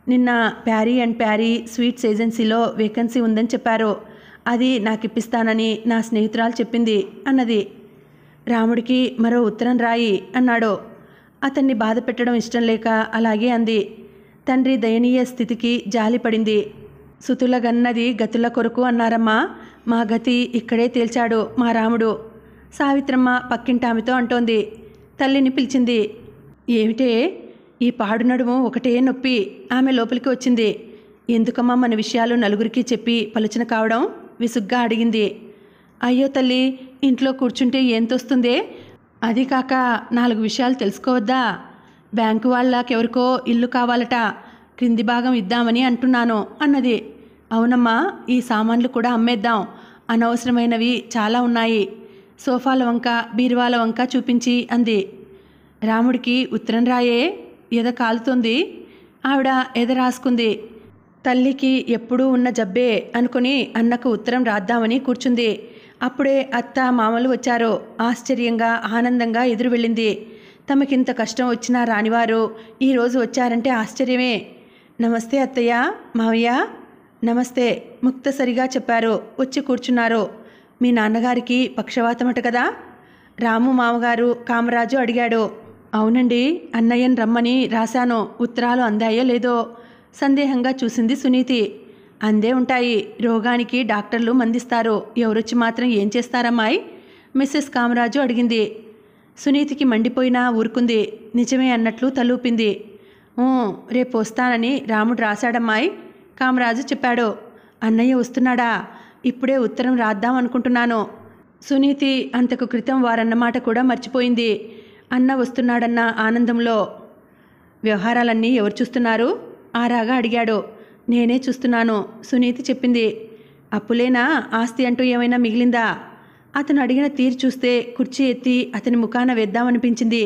నిన్న ప్యారీ అండ్ ప్యారీ స్వీట్స్ ఏజెన్సీలో వేకెన్సీ ఉందని చెప్పారు అది నాకు ఇప్పిస్తానని నా స్నేహితురాలు చెప్పింది అన్నది రాముడికి మరో ఉత్తరం రాయి అన్నాడు అతన్ని బాధ పెట్టడం ఇష్టం లేక అలాగే అంది తండ్రి దయనీయ స్థితికి జాలి పడింది సుతుల గన్నది గతుల కొరకు అన్నారమ్మా మా గతి ఇక్కడే తేల్చాడు మా రాముడు సావిత్రమ్మ పక్కింటామెతో అంటోంది తల్లిని పిలిచింది ఏమిటే ఈ పాడు నడుము ఒకటే నొప్పి ఆమె లోపలికి వచ్చింది ఎందుకమ్మా మన విషయాలు నలుగురికి చెప్పి పలుచన కావడం విసుగ్గా అడిగింది అయ్యో తల్లి ఇంట్లో కూర్చుంటే ఏంతొస్తుందే అది కాక నాలుగు విషయాలు తెలుసుకోవద్దా బ్యాంకు వాళ్ళకెవరికో ఇల్లు కావాలట క్రింది భాగం ఇద్దామని అంటున్నాను అన్నది అవునమ్మా ఈ సామాన్లు కూడా అమ్మేద్దాం అనవసరమైనవి చాలా ఉన్నాయి సోఫాల వంక బీరువాల వంక చూపించి అంది రాముడికి ఉత్తరం రాయే ఎద కాలుతుంది ఆవిడ ఎద రాసుకుంది తల్లికి ఎప్పుడూ ఉన్న జబ్బే అనుకుని అన్నకు ఉత్తరం రాద్దామని కూర్చుంది అప్పుడే అత్త మామలు వచ్చారు ఆశ్చర్యంగా ఆనందంగా ఎదురు వెళ్ళింది తమకింత కష్టం వచ్చినా రానివారు ఈరోజు వచ్చారంటే ఆశ్చర్యమే నమస్తే అత్తయ్య మావయ్య నమస్తే ముక్తసరిగా చెప్పారు వచ్చి కూర్చున్నారు మీ నాన్నగారికి పక్షవాతమట కదా రాము మామగారు కామరాజు అడిగాడు అవునండి అన్నయ్యని రమ్మని రాశాను ఉత్తరాలు అందాయో లేదో సందేహంగా చూసింది సునీతి అందే ఉంటాయి రోగానికి డాక్టర్లు మందిస్తారు ఎవరొచ్చి మాత్రం ఏం చేస్తారమ్మాయి మిస్సెస్ కామరాజు అడిగింది సునీతికి మండిపోయినా ఊరుకుంది నిజమే అన్నట్లు తలూపింది "ఊ, రేపు వస్తానని రాముడు రాశాడమ్మాయి కామరాజు చెప్పాడు అన్నయ్య వస్తున్నాడా ఇప్పుడే ఉత్తరం రాద్దాం అనుకుంటున్నాను సునీతి అంతకు క్రితం వారన్నమాట కూడా మర్చిపోయింది అన్న వస్తున్నాడన్న ఆనందంలో వ్యవహారాలన్నీ ఎవరు చూస్తున్నారు ఆరాగా అడిగాడు నేనే చూస్తున్నాను సునీతి చెప్పింది అప్పులేనా ఆస్తి అంటూ ఏమైనా మిగిలిందా అతను అడిగిన తీరు చూస్తే కుర్చీ ఎత్తి అతని ముఖాన వేద్దామనిపించింది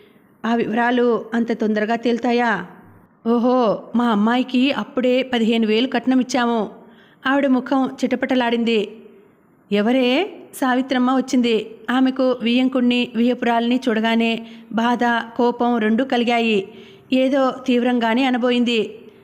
ఆ వివరాలు అంత తొందరగా తేల్తాయా ఓహో మా అమ్మాయికి అప్పుడే పదిహేను వేలు కట్నం ఇచ్చాము ఆవిడ ముఖం చిటపటలాడింది ఎవరే సావిత్రమ్మ వచ్చింది ఆమెకు వియ్యంకుణ్ణి వియ్యపురాల్ని చూడగానే బాధ కోపం రెండూ కలిగాయి ఏదో తీవ్రంగానే అనబోయింది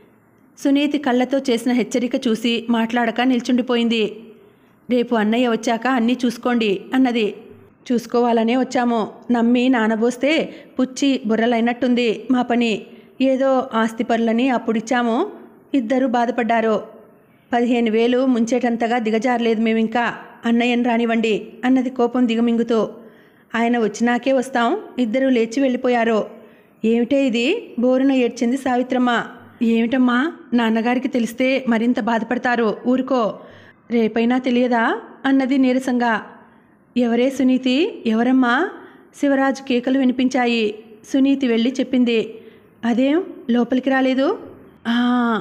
సునీతి కళ్ళతో చేసిన హెచ్చరిక చూసి మాట్లాడక నిల్చుండిపోయింది రేపు అన్నయ్య వచ్చాక అన్నీ చూసుకోండి అన్నది చూసుకోవాలనే వచ్చాము నమ్మి నానబోస్తే పుచ్చి బుర్రలైనట్టుంది మా పని ఏదో ఆస్తి పనులని అప్పుడిచ్చాము ఇద్దరు బాధపడ్డారు పదిహేను వేలు ముంచేటంతగా దిగజారలేదు మేమింకా అన్నయ్యని రానివ్వండి అన్నది కోపం దిగమింగుతూ ఆయన వచ్చినాకే వస్తాం ఇద్దరు లేచి వెళ్ళిపోయారు ఏమిటే ఇది బోరున ఏడ్చింది సావిత్రమ్మ ఏమిటమ్మా నాన్నగారికి తెలిస్తే మరింత బాధపడతారు ఊరుకో రేపైనా తెలియదా అన్నది నీరసంగా ఎవరే సునీతి ఎవరమ్మా శివరాజు కేకలు వినిపించాయి సునీతి వెళ్ళి చెప్పింది అదేం లోపలికి రాలేదు "ఆ."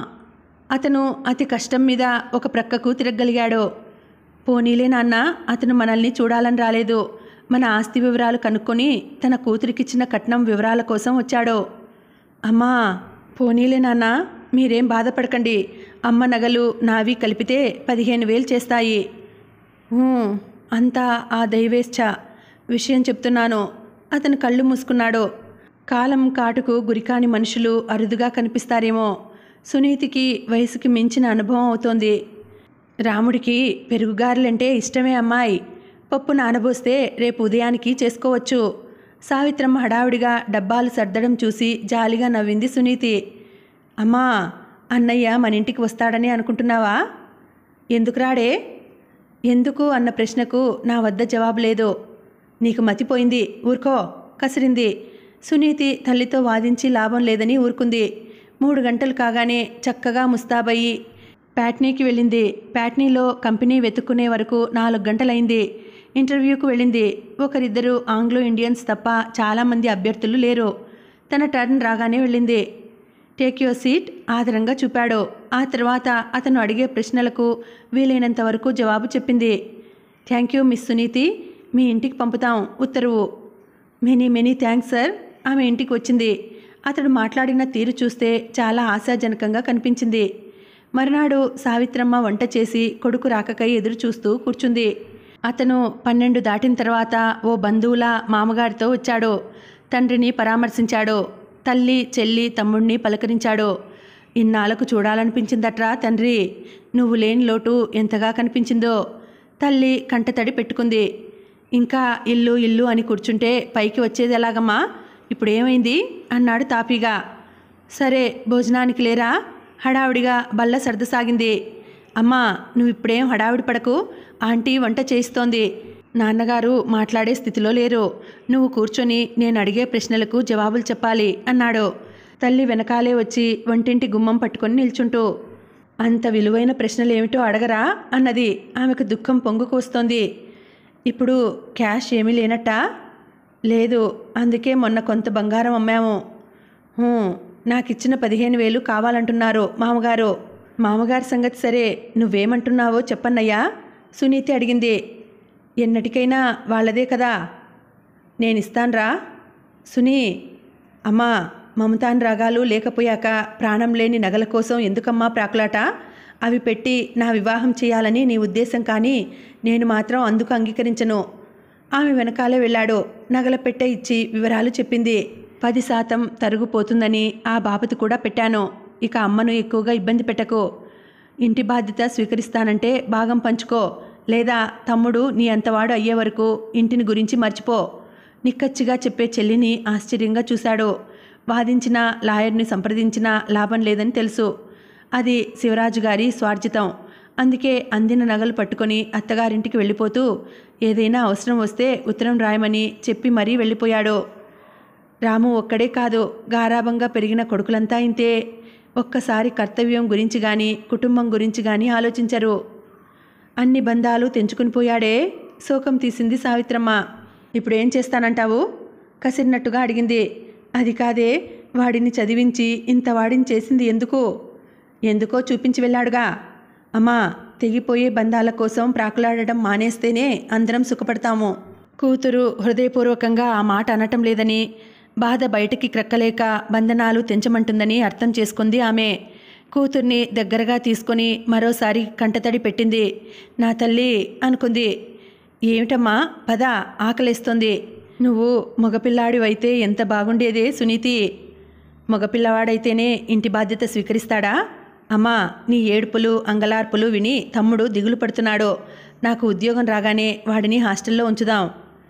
అతను అతి కష్టం మీద ఒక ప్రక్కకు తిరగగలిగాడు పోనీలే నాన్న అతను మనల్ని చూడాలని రాలేదు మన ఆస్తి వివరాలు కనుక్కొని తన కూతురికిచ్చిన కట్నం వివరాల కోసం వచ్చాడు అమ్మా పోనీలే నాన్న మీరేం బాధపడకండి అమ్మ నగలు నావి కలిపితే పదిహేను వేలు చేస్తాయి "ఊ, అంతా ఆ దైవేచ్ఛ విషయం చెప్తున్నాను అతను కళ్ళు మూసుకున్నాడు కాలం కాటుకు గురికాని మనుషులు అరుదుగా కనిపిస్తారేమో సునీతికి వయసుకి మించిన అనుభవం అవుతోంది రాముడికి పెరుగుగారెలంటే ఇష్టమే అమ్మాయి పప్పు నానబోస్తే రేపు ఉదయానికి చేసుకోవచ్చు సావిత్రమ్మ హడావుడిగా డబ్బాలు సర్దడం చూసి జాలిగా నవ్వింది సునీతి అమ్మా అన్నయ్య మన ఇంటికి వస్తాడని అనుకుంటున్నావా ఎందుకు రాడే ఎందుకు అన్న ప్రశ్నకు నా వద్ద జవాబు లేదు నీకు మతిపోయింది ఊరుకో కసిరింది సునీతి తల్లితో వాదించి లాభం లేదని ఊరుకుంది మూడు గంటలు కాగానే చక్కగా ముస్తాబయ్యి ప్యాట్నీకి వెళ్ళింది ప్యాట్నీలో కంపెనీ వెతుక్కునే వరకు నాలుగు గంటలైంది ఇంటర్వ్యూకు వెళ్ళింది ఒకరిద్దరు ఆంగ్లో ఇండియన్స్ తప్ప చాలామంది అభ్యర్థులు లేరు తన టర్న్ రాగానే వెళ్ళింది టేక్ యువర్ సీట్ ఆదరంగా చూపాడు ఆ తర్వాత అతను అడిగే ప్రశ్నలకు వీలైనంత వరకు జవాబు చెప్పింది థ్యాంక్ యూ మిస్ సునీతి మీ ఇంటికి పంపుతాం ఉత్తర్వు మెనీ మెనీ థ్యాంక్స్ సార్ ఆమె ఇంటికి వచ్చింది అతడు మాట్లాడిన తీరు చూస్తే చాలా ఆశాజనకంగా కనిపించింది మరునాడు సావిత్రమ్మ వంట చేసి కొడుకు రాకకై ఎదురు చూస్తూ కూర్చుంది అతను పన్నెండు దాటిన తర్వాత ఓ బంధువుల మామగారితో వచ్చాడు తండ్రిని పరామర్శించాడు తల్లి చెల్లి తమ్ముడిని పలకరించాడు ఇన్నాళ్ళకు చూడాలనిపించిందట్రా తండ్రి నువ్వు లేని లోటు ఎంతగా కనిపించిందో తల్లి కంటతడి పెట్టుకుంది ఇంకా ఇల్లు ఇల్లు అని కూర్చుంటే పైకి వచ్చేది ఎలాగమ్మా ఇప్పుడు ఏమైంది అన్నాడు తాపీగా సరే భోజనానికి లేరా హడావుడిగా బల్ల సర్దసాగింది అమ్మా నువ్వు ఇప్పుడేం హడావిడి పడకు ఆంటీ వంట చేస్తోంది నాన్నగారు మాట్లాడే స్థితిలో లేరు నువ్వు కూర్చొని నేను అడిగే ప్రశ్నలకు జవాబులు చెప్పాలి అన్నాడు తల్లి వెనకాలే వచ్చి వంటింటి గుమ్మం పట్టుకొని నిల్చుంటూ అంత విలువైన ప్రశ్నలు ఏమిటో అడగరా అన్నది ఆమెకు దుఃఖం పొంగుకు వస్తోంది ఇప్పుడు క్యాష్ ఏమీ లేనట్టా లేదు అందుకే మొన్న కొంత బంగారం అమ్మాము "హూ, నాకిచ్చిన పదిహేను వేలు కావాలంటున్నారు మామగారు మామగారి సంగతి సరే నువ్వేమంటున్నావో చెప్పన్నయ్యా సునీతి అడిగింది ఎన్నటికైనా వాళ్ళదే కదా నేనిస్తాన్రా సునీ అమ్మా మమతాన్ రాగాలు లేకపోయాక ప్రాణం లేని నగల కోసం ఎందుకమ్మా ప్రాకులాట అవి పెట్టి నా వివాహం చేయాలని నీ ఉద్దేశం కానీ నేను మాత్రం అందుకు అంగీకరించను ఆమె వెనకాలే వెళ్ళాడు నగల పెట్టె ఇచ్చి వివరాలు చెప్పింది పది శాతం తరుగుపోతుందని ఆ బాపతి కూడా పెట్టాను ఇక అమ్మను ఎక్కువగా ఇబ్బంది పెట్టకు ఇంటి బాధ్యత స్వీకరిస్తానంటే భాగం పంచుకో లేదా తమ్ముడు నీ అంతవాడు అయ్యే వరకు ఇంటిని గురించి మర్చిపో నిక్కచ్చిగా చెప్పే చెల్లిని ఆశ్చర్యంగా చూశాడు వాదించిన లాయర్ని సంప్రదించినా లాభం లేదని తెలుసు అది శివరాజు గారి స్వార్జితం అందుకే అందిన నగలు పట్టుకొని అత్తగారింటికి వెళ్ళిపోతూ ఏదైనా అవసరం వస్తే ఉత్తరం రాయమని చెప్పి మరీ వెళ్ళిపోయాడు రాము ఒక్కడే కాదు గారాభంగా పెరిగిన కొడుకులంతా ఇంతే ఒక్కసారి కర్తవ్యం గురించి కానీ కుటుంబం గురించి కానీ ఆలోచించరు అన్ని బంధాలు తెంచుకుని పోయాడే శోకం తీసింది సావిత్రమ్మ ఇప్పుడేం చేస్తానంటావు కసిరినట్టుగా అడిగింది అది కాదే వాడిని చదివించి ఇంత వాడిని చేసింది ఎందుకు ఎందుకో చూపించి వెళ్ళాడుగా అమ్మా తెగిపోయే బంధాల కోసం ప్రాకులాడడం మానేస్తేనే అందరం సుఖపడతాము కూతురు హృదయపూర్వకంగా ఆ మాట అనటం లేదని బాధ బయటికి క్రక్కలేక బంధనాలు తెంచమంటుందని అర్థం చేసుకుంది ఆమె కూతుర్ని దగ్గరగా తీసుకొని మరోసారి కంటతడి పెట్టింది నా తల్లి అనుకుంది ఏమిటమ్మా పద ఆకలేస్తోంది నువ్వు మగపిల్లాడివైతే ఎంత బాగుండేదే సునీతి మగపిల్లవాడైతేనే ఇంటి బాధ్యత స్వీకరిస్తాడా అమ్మా నీ ఏడుపులు అంగలార్పులు విని తమ్ముడు దిగులు పడుతున్నాడు నాకు ఉద్యోగం రాగానే వాడిని హాస్టల్లో ఉంచుదాం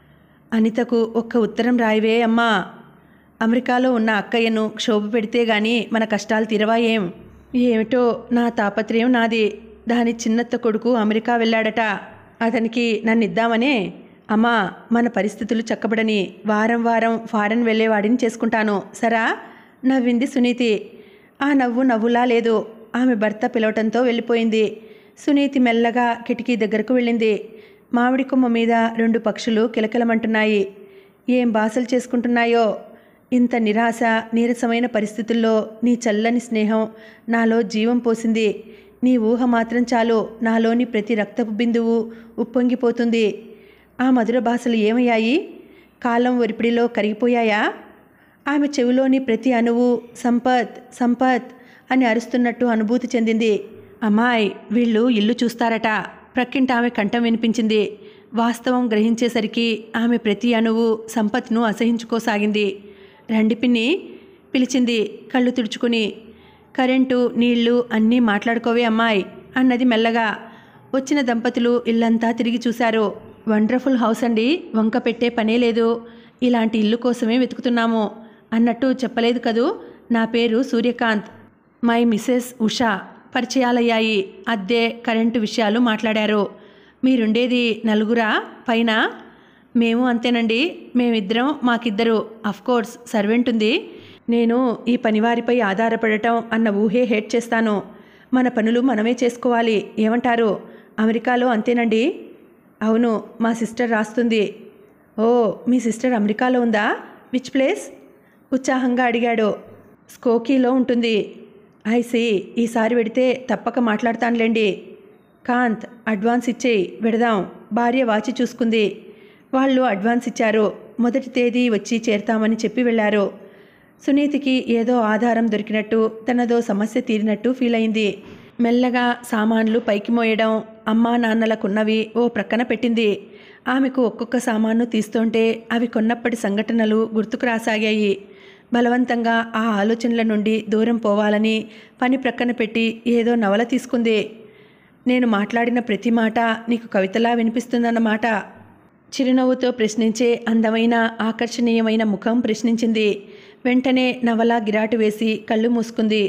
అనితకు ఒక్క ఉత్తరం రాయవే అమ్మా అమెరికాలో ఉన్న అక్కయ్యను క్షోభ పెడితే గాని మన కష్టాలు తీరవా ఏం ఏమిటో నా తాపత్రయం నాది దాని చిన్నత్త కొడుకు అమెరికా వెళ్ళాడట అతనికి నన్ను ఇద్దామనే అమ్మా మన పరిస్థితులు చక్కబడని వారం వారం ఫారెన్ వెళ్ళేవాడిని చేసుకుంటాను సరా నవ్వింది సునీతి ఆ నవ్వు నవ్వులా లేదు ఆమె భర్త పిలవటంతో వెళ్ళిపోయింది సునీతి మెల్లగా కిటికీ దగ్గరకు వెళ్ళింది మామిడి కొమ్మ మీద రెండు పక్షులు కిలకిలమంటున్నాయి ఏం బాసలు చేసుకుంటున్నాయో ఇంత నిరాశ నీరసమైన పరిస్థితుల్లో నీ చల్లని స్నేహం నాలో జీవం పోసింది నీ ఊహ మాత్రం చాలు నాలోని ప్రతి రక్తపు బిందువు ఉప్పొంగిపోతుంది ఆ మధుర భాషలు ఏమయ్యాయి కాలం ఒరిపిడిలో కరిగిపోయాయా ఆమె చెవిలోని ప్రతి అణువు సంపత్ సంపత్ అని అరుస్తున్నట్టు అనుభూతి చెందింది అమ్మాయ్ వీళ్ళు ఇల్లు చూస్తారట ప్రక్కింట ఆమె కంఠం వినిపించింది వాస్తవం గ్రహించేసరికి ఆమె ప్రతి అణువు సంపత్ను అసహించుకోసాగింది రండి పిన్ని పిలిచింది కళ్ళు తుడుచుకుని కరెంటు నీళ్లు అన్నీ మాట్లాడుకోవే అమ్మాయి అన్నది మెల్లగా వచ్చిన దంపతులు ఇల్లంతా తిరిగి చూశారు వండర్ఫుల్ హౌస్ అండి వంక పెట్టే పనే లేదు ఇలాంటి ఇల్లు కోసమే వెతుకుతున్నాము అన్నట్టు చెప్పలేదు కదూ నా పేరు సూర్యకాంత్ మై మిసెస్ ఉషా పరిచయాలయ్యాయి అద్దె కరెంటు విషయాలు మాట్లాడారు మీరుండేది నలుగురా పైన మేము అంతేనండి మేమిద్దరం మాకిద్దరు కోర్స్ సర్వెంట్ ఉంది నేను ఈ పనివారిపై ఆధారపడటం అన్న ఊహే హేట్ చేస్తాను మన పనులు మనమే చేసుకోవాలి ఏమంటారు అమెరికాలో అంతేనండి అవును మా సిస్టర్ రాస్తుంది ఓ మీ సిస్టర్ అమెరికాలో ఉందా విచ్ ప్లేస్ ఉత్సాహంగా అడిగాడు స్కోకీలో ఉంటుంది ఐసి ఈసారి వెడితే తప్పక మాట్లాడతానులేండి కాంత్ అడ్వాన్స్ ఇచ్చేయి వెడదాం భార్య వాచి చూసుకుంది వాళ్ళు అడ్వాన్స్ ఇచ్చారు మొదటి తేదీ వచ్చి చేరతామని చెప్పి వెళ్ళారు సునీతికి ఏదో ఆధారం దొరికినట్టు తనదో సమస్య తీరినట్టు ఫీల్ అయింది మెల్లగా సామాన్లు పైకి మోయడం అమ్మా నాన్నలకున్నవి ఓ ప్రక్కన పెట్టింది ఆమెకు ఒక్కొక్క సామాను తీస్తుంటే అవి కొన్నప్పటి సంఘటనలు గుర్తుకు రాసాగాయి బలవంతంగా ఆ ఆలోచనల నుండి దూరం పోవాలని పని ప్రక్కన పెట్టి ఏదో నవల తీసుకుంది నేను మాట్లాడిన ప్రతి మాట నీకు కవితలా వినిపిస్తుందన్నమాట చిరునవ్వుతో ప్రశ్నించే అందమైన ఆకర్షణీయమైన ముఖం ప్రశ్నించింది వెంటనే నవల గిరాటు వేసి కళ్ళు మూసుకుంది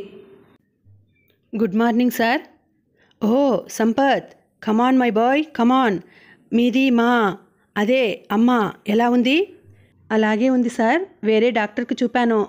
good morning sir oh Sampath come on my boy come on మీది మా అదే అమ్మ ఎలా ఉంది అలాగే ఉంది సార్ వేరే డాక్టర్కి చూపాను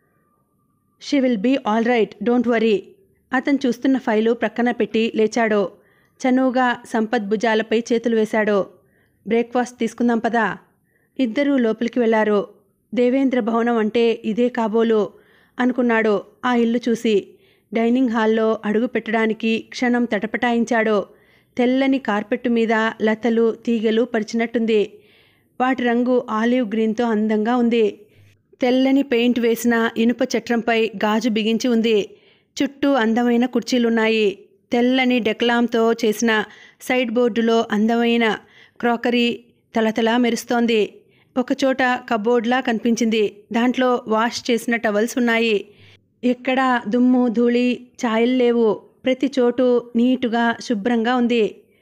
she will be all right don't worry అతను చూస్తున్న ఫైలు ప్రక్కన పెట్టి లేచాడు చనువుగా సంపత్ భుజాలపై చేతులు వేశాడు బ్రేక్ఫాస్ట్ తీసుకుందాం పదా ఇద్దరూ లోపలికి వెళ్ళారు దేవేంద్ర భవనం అంటే ఇదే కాబోలు అనుకున్నాడు ఆ ఇల్లు చూసి డైనింగ్ హాల్లో అడుగు పెట్టడానికి క్షణం తటపటాయించాడు తెల్లని కార్పెట్టు మీద లతలు తీగలు పరిచినట్టుంది వాటి రంగు ఆలివ్ గ్రీన్తో అందంగా ఉంది తెల్లని పెయింట్ వేసిన ఇనుప చట్రంపై గాజు బిగించి ఉంది చుట్టూ అందమైన కుర్చీలున్నాయి తెల్లని డెక్లాంతో చేసిన సైడ్ బోర్డులో అందమైన క్రాకరీ తలతలా మెరుస్తోంది ఒకచోట కబోర్డ్లా కనిపించింది దాంట్లో వాష్ చేసిన టవల్స్ ఉన్నాయి ఎక్కడ దుమ్ము ధూళి ఛాయలు లేవు ప్రతి చోటు నీటుగా శుభ్రంగా ఉంది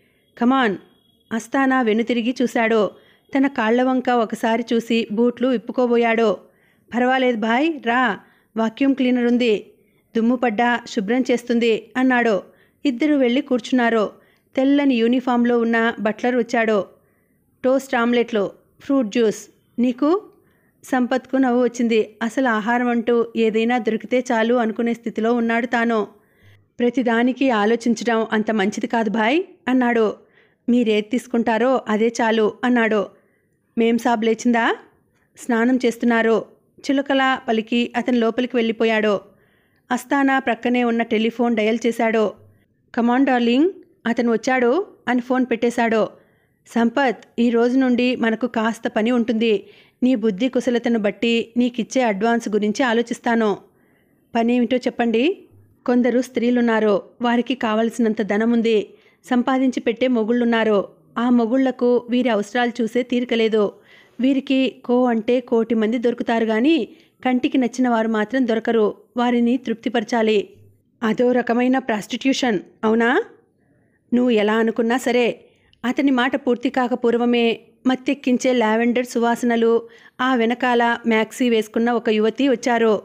కమాన్ అస్తానా వెనుతిరిగి చూశాడు తన కాళ్ల వంక ఒకసారి చూసి బూట్లు విప్పుకోబోయాడు పర్వాలేదు బాయ్ రా వాక్యూమ్ క్లీనర్ ఉంది దుమ్ము పడ్డా శుభ్రం చేస్తుంది అన్నాడు ఇద్దరు వెళ్ళి కూర్చున్నారు తెల్లని యూనిఫామ్లో ఉన్న బట్లర్ వచ్చాడు టోస్ట్ ఆమ్లెట్లు ఫ్రూట్ జ్యూస్ నీకు సంపత్కు నవ్వు వచ్చింది అసలు ఆహారం అంటూ ఏదైనా దొరికితే చాలు అనుకునే స్థితిలో ఉన్నాడు తాను ప్రతిదానికి ఆలోచించడం అంత మంచిది కాదు భాయ్ అన్నాడు మీరేది తీసుకుంటారో అదే చాలు అన్నాడు మేం సాబ్ లేచిందా స్నానం చేస్తున్నారు చిలుకలా పలికి అతని లోపలికి వెళ్ళిపోయాడు అస్తానా ప్రక్కనే ఉన్న టెలిఫోన్ డయల్ చేశాడు కమాన్ డార్లింగ్ అతను వచ్చాడు అని ఫోన్ పెట్టేశాడు సంపత్ ఈ రోజు నుండి మనకు కాస్త పని ఉంటుంది నీ బుద్ధి కుశలతను బట్టి నీకిచ్చే అడ్వాన్స్ గురించి ఆలోచిస్తాను పని ఏమిటో చెప్పండి కొందరు స్త్రీలున్నారు వారికి కావలసినంత ధనం ఉంది సంపాదించి పెట్టే మొగుళ్ళున్నారు ఆ మొగుళ్లకు వీరి అవసరాలు చూసే తీరికలేదు వీరికి కో అంటే కోటి మంది దొరుకుతారు కానీ కంటికి నచ్చిన వారు మాత్రం దొరకరు వారిని తృప్తిపరచాలి అదో రకమైన ప్రాస్టిట్యూషన్ అవునా నువ్వు ఎలా అనుకున్నా సరే అతని మాట పూర్తి కాక పూర్వమే మత్తెక్కించే లావెండర్ సువాసనలు ఆ వెనకాల మ్యాక్సీ వేసుకున్న ఒక యువతి వచ్చారు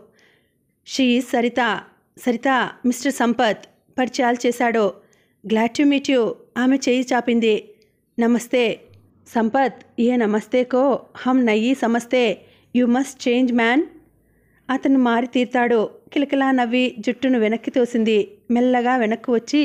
షీ సరిత సరిత మిస్టర్ సంపత్ పరిచయాలు చేశాడు గ్లాడ్ టు మీట్ యూ ఆమె చేయి చాపింది నమస్తే సంపత్ ఏ నమస్తేకో హమ్ నయ్యి సమస్తే యు మస్ట్ చేంజ్ మ్యాన్ అతను మారి తీర్తాడు కిలకిలా నవ్వి జుట్టును వెనక్కి తోసింది మెల్లగా వెనక్కు వచ్చి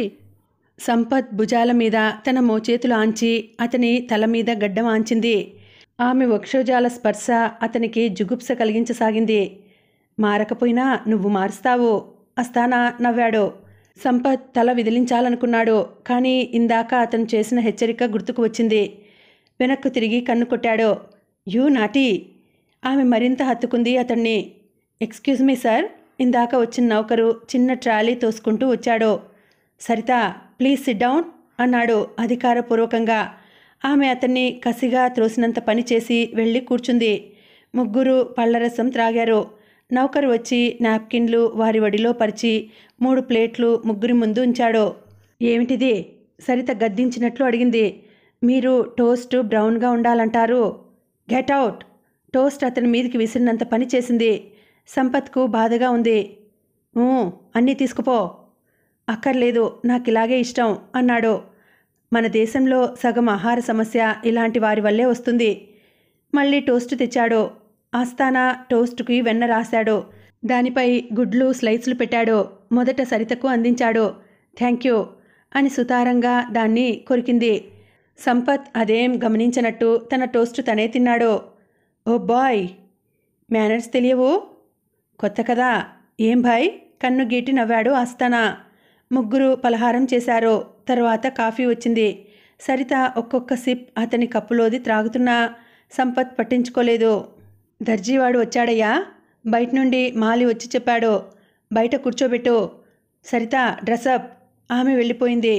సంపత్ భుజాల మీద తన మోచేతులు ఆంచి అతని తల మీద గడ్డం ఆంచింది ఆమె వక్షోజాల స్పర్శ అతనికి జుగుప్స కలిగించసాగింది మారకపోయినా నువ్వు మారుస్తావు అస్తానా నవ్వాడు సంపత్ తల విదిలించాలనుకున్నాడు కానీ ఇందాక అతను చేసిన హెచ్చరిక గుర్తుకు వచ్చింది వెనక్కు తిరిగి కన్ను కొట్టాడు యూ నాటి ఆమె మరింత హత్తుకుంది అతన్ని ఎక్స్క్యూజ్ మీ సార్ ఇందాక వచ్చిన నౌకరు చిన్న ట్రాలీ తోసుకుంటూ వచ్చాడు సరిత ప్లీజ్ సిట్ డౌన్ అన్నాడు అధికారపూర్వకంగా ఆమె అతన్ని కసిగా త్రోసినంత పని చేసి వెళ్ళి కూర్చుంది ముగ్గురు పళ్ళరసం త్రాగారు నౌకరు వచ్చి నాప్కిన్లు వారి వడిలో పరిచి మూడు ప్లేట్లు ముగ్గురి ముందు ఉంచాడు ఏమిటిది సరిత గద్దించినట్లు అడిగింది మీరు టోస్ట్ బ్రౌన్గా ఉండాలంటారు గెట్ అవుట్ టోస్ట్ అతని మీదికి విసిరినంత పని చేసింది సంపత్కు బాధగా ఉంది "ఊ, అన్నీ తీసుకుపో అక్కర్లేదు నాకు ఇలాగే ఇష్టం అన్నాడు మన దేశంలో సగం ఆహార సమస్య ఇలాంటి వారి వల్లే వస్తుంది మళ్ళీ టోస్ట్ తెచ్చాడు ఆస్థానా టోస్ట్కి వెన్న రాశాడు దానిపై గుడ్లు స్లైస్లు పెట్టాడు మొదట సరితకు అందించాడు థ్యాంక్ యూ అని సుతారంగా దాన్ని కొరికింది సంపత్ అదేం గమనించనట్టు తన టోస్ట్ తనే తిన్నాడు ఓ బాయ్ మేనర్స్ తెలియవు కొత్త కదా ఏం భాయ్ కన్ను గీటి నవ్వాడు ఆస్తానా ముగ్గురు పలహారం చేశారు తర్వాత కాఫీ వచ్చింది సరిత ఒక్కొక్క సిప్ అతని కప్పులోది త్రాగుతున్నా సంపత్ పట్టించుకోలేదు దర్జీవాడు వచ్చాడయ్యా బయట నుండి మాలి వచ్చి చెప్పాడు బయట కూర్చోబెట్టు సరిత డ్రెస్అప్ ఆమె వెళ్ళిపోయింది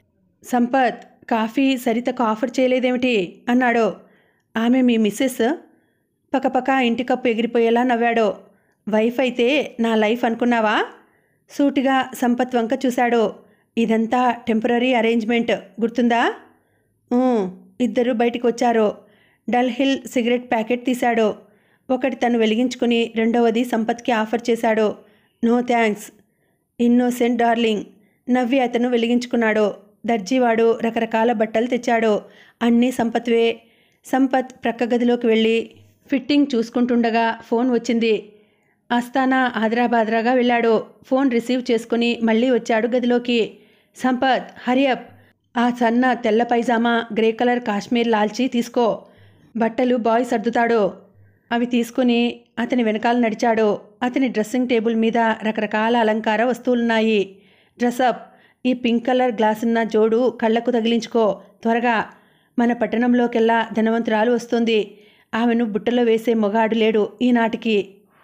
సంపత్ కాఫీ సరితకు ఆఫర్ చేయలేదేమిటి అన్నాడు ఆమె మీ మిస్సెస్ పకపక ఇంటి కప్పు ఎగిరిపోయేలా నవ్వాడు వైఫ్ అయితే నా లైఫ్ అనుకున్నావా సూటిగా సంపత్ వంక చూశాడు ఇదంతా టెంపరీ అరేంజ్మెంట్ గుర్తుందా "ఊ." ఇద్దరు బయటికి వచ్చారు డల్ హిల్ సిగరెట్ ప్యాకెట్ తీశాడు ఒకటి తను వెలిగించుకుని రెండవది సంపత్కి ఆఫర్ చేశాడు నో థ్యాంక్స్ ఇన్నోసెంట్ డార్లింగ్ నవ్వి అతను వెలిగించుకున్నాడు దర్జీవాడు రకరకాల బట్టలు తెచ్చాడు అన్నీ సంపత్వే సంపత్ ప్రక్క గదిలోకి వెళ్ళి ఫిట్టింగ్ చూసుకుంటుండగా ఫోన్ వచ్చింది ఆస్థానా ఆదరాబాద్రాగా వెళ్ళాడు ఫోన్ రిసీవ్ చేసుకుని మళ్ళీ వచ్చాడు గదిలోకి సంపత్ హరియప్ ఆ సన్న తెల్ల పైజామా గ్రే కలర్ కాశ్మీర్ లాల్చీ తీసుకో బట్టలు బాయ్ సర్దుతాడు అవి తీసుకుని అతని వెనకాల నడిచాడు అతని డ్రెస్సింగ్ టేబుల్ మీద రకరకాల అలంకార వస్తువులున్నాయి డ్రెస్అప్ ఈ పింక్ కలర్ గ్లాసున్న జోడు కళ్ళకు తగిలించుకో త్వరగా మన పట్టణంలోకెల్లా ధనవంతురాలు వస్తుంది ఆమెను బుట్టలో వేసే మొగాడు లేడు ఈనాటికి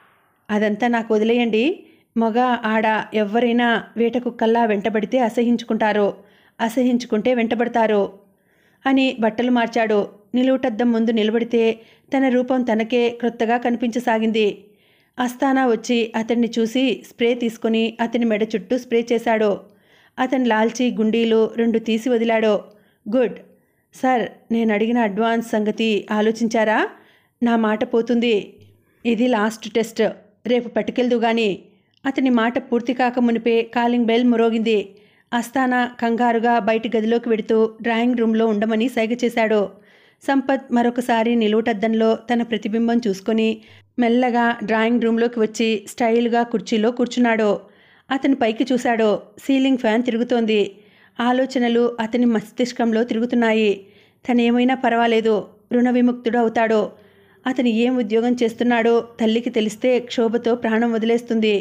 అదంతా నాకు వదిలేయండి మగ ఆడ ఎవరైనా వేటకుక్కల్లా వెంటబడితే అసహించుకుంటారు అసహించుకుంటే వెంటబడతారు అని బట్టలు మార్చాడు నిలువుటద్దం ముందు నిలబడితే తన రూపం తనకే క్రొత్తగా కనిపించసాగింది అస్తానా వచ్చి అతన్ని చూసి స్ప్రే తీసుకుని అతని మెడ చుట్టూ స్ప్రే చేశాడు అతని లాల్చి గుండీలు రెండు తీసి వదిలాడు గుడ్ సార్ నేను అడిగిన అడ్వాన్స్ సంగతి ఆలోచించారా నా మాట పోతుంది ఇది లాస్ట్ టెస్ట్ రేపు పట్టుకెళ్దు గాని అతని మాట పూర్తి కాక మునిపే కాలింగ్ బెల్ మురోగింది అస్తానా కంగారుగా బయటి గదిలోకి వెడుతూ డ్రాయింగ్ రూమ్లో ఉండమని సైగ చేశాడు సంపత్ మరొకసారి నిలువుటద్దంలో తన ప్రతిబింబం చూసుకొని మెల్లగా డ్రాయింగ్ రూమ్లోకి వచ్చి స్టైల్గా కుర్చీలో కూర్చున్నాడు అతని పైకి చూశాడు సీలింగ్ ఫ్యాన్ తిరుగుతోంది ఆలోచనలు అతని మస్తిష్కంలో తిరుగుతున్నాయి తనేమైనా పర్వాలేదు రుణ విముక్తుడు అవుతాడు అతను ఏం ఉద్యోగం చేస్తున్నాడో తల్లికి తెలిస్తే క్షోభతో ప్రాణం వదిలేస్తుంది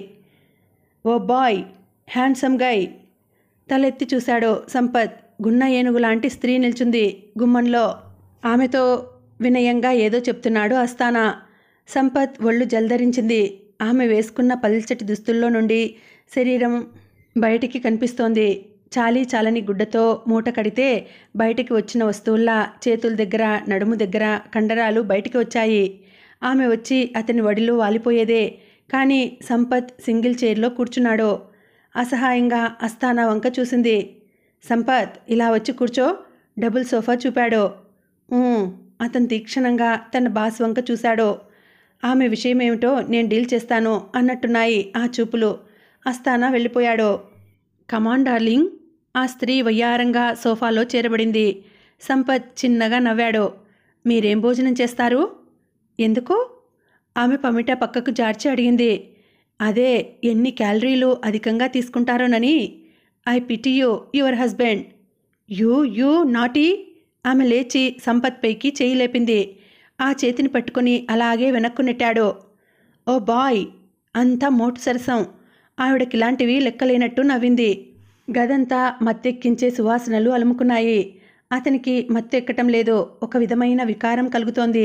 ఓ బాయ్ హ్యాండ్సమ్ గై తలెత్తి చూశాడు సంపత్ గున్న ఏనుగు లాంటి స్త్రీ నిల్చుంది గుమ్మంలో ఆమెతో వినయంగా ఏదో చెప్తున్నాడు అస్తానా సంపత్ ఒళ్ళు జల్దరించింది ఆమె వేసుకున్న పల్చటి దుస్తుల్లో నుండి శరీరం బయటికి కనిపిస్తోంది చాలీ చాలని గుడ్డతో మూట కడితే బయటికి వచ్చిన వస్తువుల్లా చేతుల దగ్గర నడుము దగ్గర కండరాలు బయటికి వచ్చాయి ఆమె వచ్చి అతని వడిలో వాలిపోయేదే కానీ సంపత్ సింగిల్ చైర్లో కూర్చున్నాడు అసహాయంగా అస్తానా వంక చూసింది సంపత్ ఇలా వచ్చి కూర్చో డబుల్ సోఫా చూపాడు "ఊ." అతను తీక్షణంగా తన బాస్ వంక చూశాడు ఆమె విషయం ఏమిటో నేను డీల్ చేస్తాను అన్నట్టున్నాయి ఆ చూపులు అస్తానా వెళ్ళిపోయాడు కమాన్ డార్లింగ్ ఆ స్త్రీ వయ్యారంగా సోఫాలో చేరబడింది సంపత్ చిన్నగా నవ్వాడు మీరేం భోజనం చేస్తారు ఎందుకు ఆమె పమిట పక్కకు జార్చి అడిగింది అదే ఎన్ని క్యాలరీలు అధికంగా తీసుకుంటారోనని I pity you your husband you you naughty ఆమె లేచి సంపత్ పైకి చేయి లేపింది ఆ చేతిని పట్టుకుని అలాగే వెనక్కు నెట్టాడు ఓ బాయ్ అంతా మోటు సరసం ఆవిడకిలాంటివి లెక్కలేనట్టు నవ్వింది గదంతా మత్తెక్కించే సువాసనలు అలుముకున్నాయి అతనికి మత్తు ఎక్కటం లేదు ఒక విధమైన వికారం కలుగుతోంది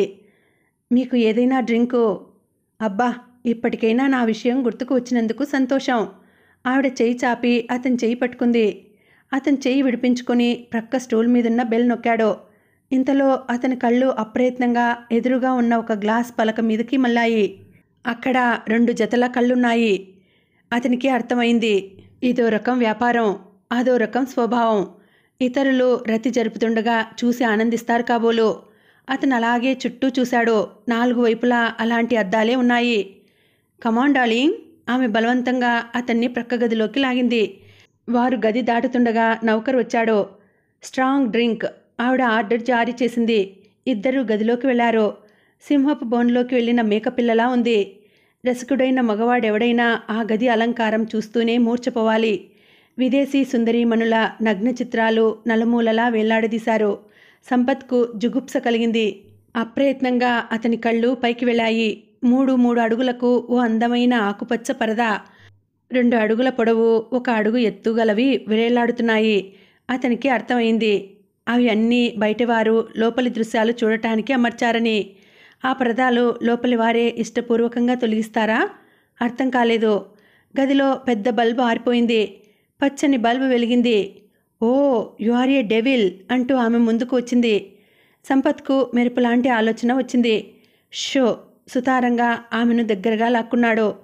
మీకు ఏదైనా డ్రింకు అబ్బా ఇప్పటికైనా నా విషయం గుర్తుకు వచ్చినందుకు సంతోషం ఆవిడ చేయి చాపి అతని చేయి పట్టుకుంది అతని చేయి విడిపించుకొని ప్రక్క స్టూల్ మీదున్న బెల్ నొక్కాడు ఇంతలో అతని కళ్ళు అప్రయత్నంగా ఎదురుగా ఉన్న ఒక గ్లాస్ పలక మీదకి మళ్ళాయి అక్కడ రెండు జతల కళ్ళున్నాయి అతనికి అర్థమైంది ఇదో రకం వ్యాపారం అదో రకం స్వభావం ఇతరులు రతి జరుపుతుండగా చూసి ఆనందిస్తారు కాబోలు అతను అలాగే చుట్టూ చూశాడు నాలుగు వైపులా అలాంటి అద్దాలే ఉన్నాయి కమాన్ డార్లింగ్ ఆమె బలవంతంగా అతన్ని ప్రక్క గదిలోకి లాగింది వారు గది దాటుతుండగా నౌకర్ వచ్చాడు స్ట్రాంగ్ డ్రింక్ ఆవిడ ఆర్డర్ జారీ చేసింది ఇద్దరు గదిలోకి వెళ్లారు సింహపు బోన్లోకి వెళ్ళిన మేకపిల్లలా ఉంది రసికుడైన మగవాడెవడైనా ఆ గది అలంకారం చూస్తూనే మూర్చపోవాలి విదేశీ సుందరీమణుల నగ్న చిత్రాలు నలుమూలలా వేలాడదీశారు సంపత్కు జుగుప్స కలిగింది అప్రయత్నంగా అతని కళ్ళు పైకి వెళ్ళాయి మూడు మూడు అడుగులకు ఓ అందమైన ఆకుపచ్చ పరద రెండు అడుగుల పొడవు ఒక అడుగు ఎత్తుగలవి విరేలాడుతున్నాయి అతనికి అర్థమైంది అవి అన్నీ బయటవారు లోపలి దృశ్యాలు చూడటానికి అమర్చారని ఆ పరదాలు లోపలి వారే ఇష్టపూర్వకంగా తొలగిస్తారా అర్థం కాలేదు గదిలో పెద్ద బల్బు ఆరిపోయింది పచ్చని బల్బు వెలిగింది oh you are a devil అంటూ ఆమె ముందుకు వచ్చింది సంపత్కు మెరుపులాంటి ఆలోచన వచ్చింది షో సుతారంగా ఆమెను దగ్గరగా లాక్కున్నాడు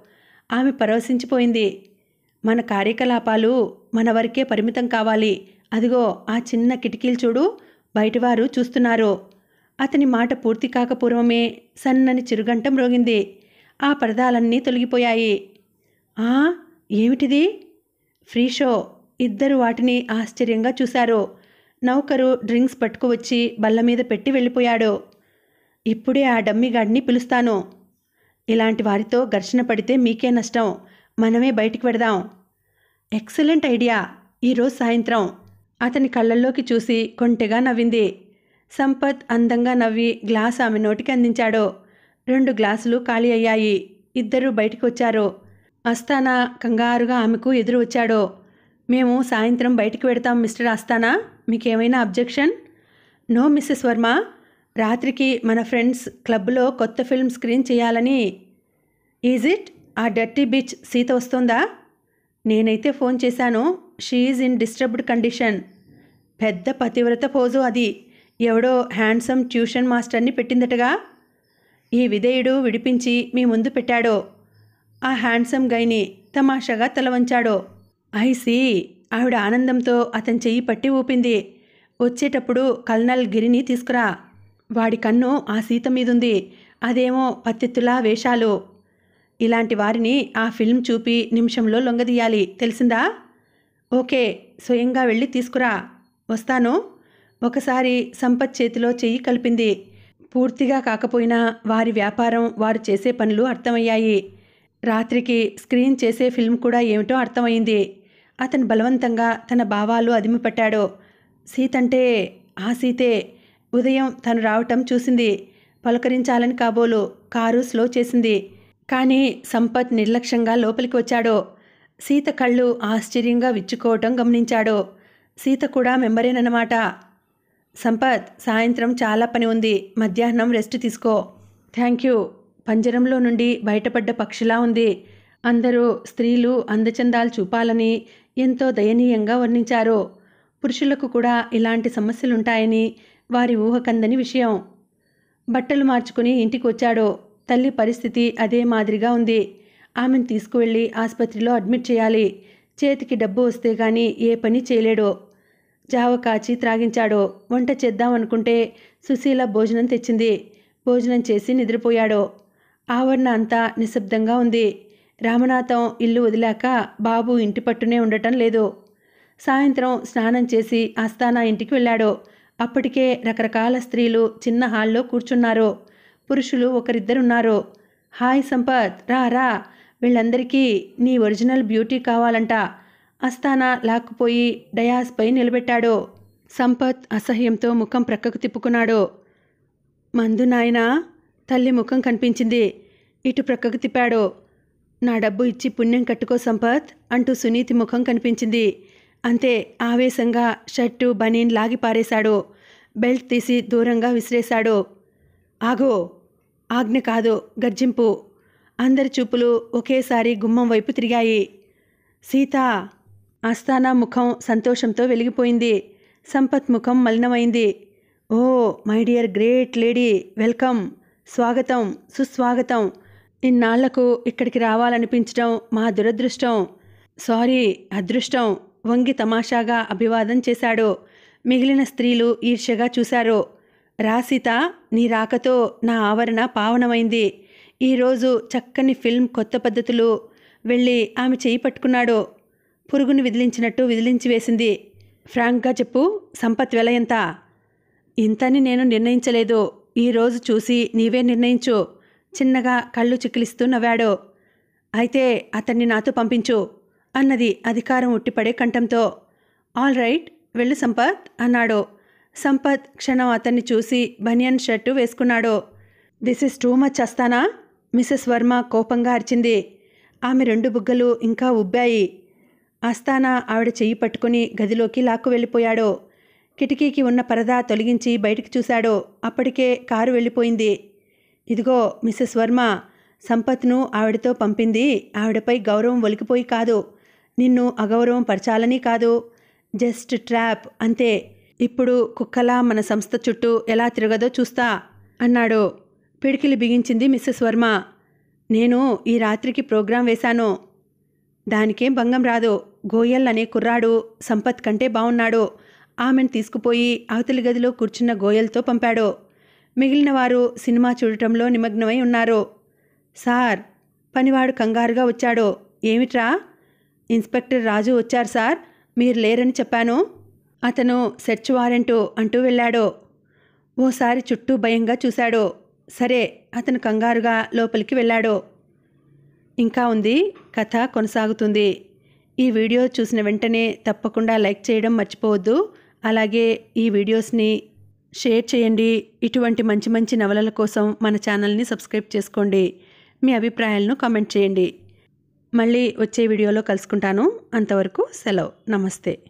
ఆమె పరవశించిపోయింది మన కార్యకలాపాలు మన వరకే పరిమితం కావాలి అదిగో ఆ చిన్న కిటికీలు చూడు బయటవారు చూస్తున్నారు అతని మాట పూర్తి కాకపూర్వమే సన్నని చిరుగంట మ్రోగింది ఆ పరదాలన్నీ తొలగిపోయాయి ఆ ఏమిటిది ఫ్రీ షో ఇద్దరు వాటిని ఆశ్చర్యంగా చూశారు నౌకరు డ్రింక్స్ పట్టుకువచ్చి బల్ల మీద పెట్టి వెళ్ళిపోయాడు ఇప్పుడే ఆ డమ్మిగాడిని పిలుస్తాను ఇలాంటి వారితో ఘర్షణ పడితే మీకే నష్టం మనమే బయటికి పెడదాం ఎక్సలెంట్ ఐడియా ఈరోజు సాయంత్రం అతని కళ్ళల్లోకి చూసి కొంటెగా నవ్వింది సంపత్ అందంగా నవ్వి గ్లాస్ ఆమె నోటికి అందించాడు రెండు గ్లాసులు ఖాళీ అయ్యాయి ఇద్దరు బయటికి వచ్చారు అస్తానా కంగారుగా ఆమెకు ఎదురు వచ్చాడు మేము సాయంత్రం బయటికి వెడతాం మిస్టర్ అస్తానా మీకేమైనా అబ్జెక్షన్ నో మిస్సెస్ వర్మ రాత్రికి మన ఫ్రెండ్స్ క్లబ్లో కొత్త ఫిల్మ్ స్క్రీన్ చేయాలని ఈజ్ ఇట్ ఆ డర్టీ బీచ్ సీత వస్తుందా నేనైతే ఫోన్ చేశాను షీఈ్ ఇన్ డిస్టర్బ్డ్ కండిషన్ పెద్ద పతివ్రత పోజు అది ఎవడో హ్యాండ్సమ్ ట్యూషన్ మాస్టర్ని పెట్టిందటగా ఈ విధేయుడు విడిపించి మీ ముందు పెట్టాడు ఆ హ్యాండ్సమ్ గైని తమాషాగా తల వంచాడు ఐసి ఆవిడ ఆనందంతో అతని చెయ్యి పట్టి ఊపింది వచ్చేటప్పుడు కల్నల్ గిరిని తీసుకురా వాడి కన్ను ఆ సీత మీదుంది అదేమో పత్తిత్తులా వేషాలు ఇలాంటి వారిని ఆ ఫిల్మ్ చూపి నిమిషంలో లొంగదీయాలి తెలిసిందా ఓకే స్వయంగా వెళ్ళి తీసుకురా వస్తాను ఒకసారి సంపత్ చేతిలో చెయ్యి కలిపింది పూర్తిగా కాకపోయినా వారి వ్యాపారం వారు చేసే పనులు అర్థమయ్యాయి రాత్రికి స్క్రీన్ చేసే ఫిల్మ్ కూడా ఏమిటో అర్థమైంది అతను బలవంతంగా తన భావాలు అదిమిపట్టాడు సీతంటే ఆ సీతే ఉదయం తను రావటం చూసింది పలకరించాలని కాబోలు కారు స్లో చేసింది కానీ సంపత్ నిర్లక్ష్యంగా లోపలికి వచ్చాడు సీత కళ్ళు ఆశ్చర్యంగా విచ్చుకోవటం గమనించాడు సీత కూడా మెంబరేనన్నమాట సంపత్ సాయంత్రం చాలా పని ఉంది మధ్యాహ్నం రెస్ట్ తీసుకో థ్యాంక్ యూ పంజరంలో నుండి బయటపడ్డ పక్షిలా ఉంది అందరూ స్త్రీలు అందచందాలు చూపాలని ఎంతో దయనీయంగా వర్ణించారు పురుషులకు కూడా ఇలాంటి సమస్యలుంటాయని వారి ఊహకందని విషయం బట్టలు మార్చుకుని ఇంటికి వచ్చాడు తల్లి పరిస్థితి అదే మాదిరిగా ఉంది ఆమెను తీసుకువెళ్ళి ఆసుపత్రిలో అడ్మిట్ చేయాలి చేతికి డబ్బు వస్తే గాని ఏ పని చేయలేడు జావ కాచి త్రాగించాడు వంట చేద్దామనుకుంటే సుశీల భోజనం తెచ్చింది భోజనం చేసి నిద్రపోయాడు ఆవరణ అంతా నిశ్శబ్దంగా ఉంది రామనాథం ఇల్లు వదిలాక బాబు ఇంటి పట్టునే ఉండటం లేదు సాయంత్రం స్నానం చేసి ఆస్థానా ఇంటికి వెళ్ళాడు అప్పటికే రకరకాల స్త్రీలు చిన్న హాల్లో కూర్చున్నారు పురుషులు ఒకరిద్దరున్నారు హాయ్ సంపత్ రా రా వీళ్ళందరికీ నీ ఒరిజినల్ బ్యూటీ కావాలంట అస్తానా లాక్కుపోయి డయాస్పై నిలబెట్టాడు సంపత్ అసహ్యంతో ముఖం ప్రక్కకు తిప్పుకున్నాడు మందు నాయనా తల్లి ముఖం కనిపించింది ఇటు ప్రక్కకు తిప్పాడు నా డబ్బు ఇచ్చి పుణ్యం కట్టుకో సంపత్ అంటూ సునీతి ముఖం కనిపించింది అంతే ఆవేశంగా షర్టు బనీన్ లాగి పారేశాడు బెల్ట్ తీసి దూరంగా విసిరేశాడు ఆగో ఆజ్ఞ కాదు గర్జింపు అందరి చూపులు ఒకేసారి గుమ్మం వైపు తిరిగాయి సీత ఆస్థానా ముఖం సంతోషంతో వెలిగిపోయింది సంపత్ ముఖం మలినమైంది oh my dear great lady welcome స్వాగతం సుస్వాగతం ఇన్నాళ్లకు ఇక్కడికి రావాలనిపించడం మా దురదృష్టం సారీ అదృష్టం వంగి తమాషాగా అభివాదం చేశాడు మిగిలిన స్త్రీలు ఈర్ష్యగా చూశారు రాసీత నీ రాకతో నా ఆవరణ పావనమైంది ఈరోజు చక్కని ఫిల్మ్ కొత్త పద్ధతులు వెళ్ళి ఆమె చేయి పట్టుకున్నాడు పురుగుని విదిలించినట్టు విదిలించి వేసింది ఫ్రాంక్గా చెప్పు సంపత్ వెల ఎంత ఇంతని నేను నిర్ణయించలేదు ఈరోజు చూసి నీవే నిర్ణయించు చిన్నగా కళ్ళు చిక్కిలిస్తూ నవ్వాడు అయితే అతన్ని నాతో పంపించు అన్నది అధికారం ఉట్టిపడే కంఠంతో ఆల్ రైట్ వెళ్ళు సంపత్ అన్నాడు సంపత్ క్షణం అతన్ని చూసి బనియన్ షర్టు వేసుకున్నాడు దిస్ ఇస్ టూ మచ్ వస్తానా మిసెస్ వర్మ కోపంగా అరిచింది ఆమె రెండు బుగ్గలు ఇంకా ఉబ్బాయి ఆస్థానా ఆవిడ చెయ్యి పట్టుకుని గదిలోకి లాక్కు వెళ్ళిపోయాడు కిటికీకి ఉన్న పరదా తొలగించి బయటికి చూశాడు అప్పటికే కారు వెళ్ళిపోయింది ఇదిగో మిసెస్ వర్మ సంపత్ను ఆవిడతో పంపింది ఆవిడపై గౌరవం ఒలికిపోయి కాదు నిన్ను అగౌరవం పరచాలని కాదు జస్ట్ ట్రాప్ అంతే ఇప్పుడు కుక్కలా మన సంస్థ చుట్టూ ఎలా తిరగదో చూస్తా అన్నాడు పిడికిలి బిగించింది మిస్సెస్ వర్మ నేను ఈ రాత్రికి ప్రోగ్రాం వేశాను దానికేం భంగం రాదు గోయల్ అనే కుర్రాడు సంపత్ కంటే బాగున్నాడు ఆమెను తీసుకుపోయి అవతలి గదిలో కూర్చున్న గోయల్తో పంపాడు మిగిలిన వారు సినిమా చూడటంలో నిమగ్నమై ఉన్నారు సార్ పనివాడు కంగారుగా వచ్చాడు ఏమిట్రా ఇన్స్పెక్టర్ రాజు వచ్చారు సార్ మీరు లేరని చెప్పాను అతను సెర్చ్ వారెంటు అంటూ వెళ్ళాడు ఓసారి చుట్టూ భయంగా చూశాడు సరే అతను కంగారుగా లోపలికి వెళ్ళాడు ఇంకా ఉంది కథ కొనసాగుతుంది ఈ వీడియో చూసిన వెంటనే తప్పకుండా లైక్ చేయడం మర్చిపోవద్దు అలాగే ఈ వీడియోస్ని షేర్ చేయండి ఇటువంటి మంచి మంచి నవలల కోసం మన ఛానల్ని సబ్స్క్రైబ్ చేసుకోండి మీ అభిప్రాయాలను కామెంట్ చేయండి మళ్ళీ వచ్చే వీడియోలో కలుసుకుంటాను అంతవరకు సెలవు నమస్తే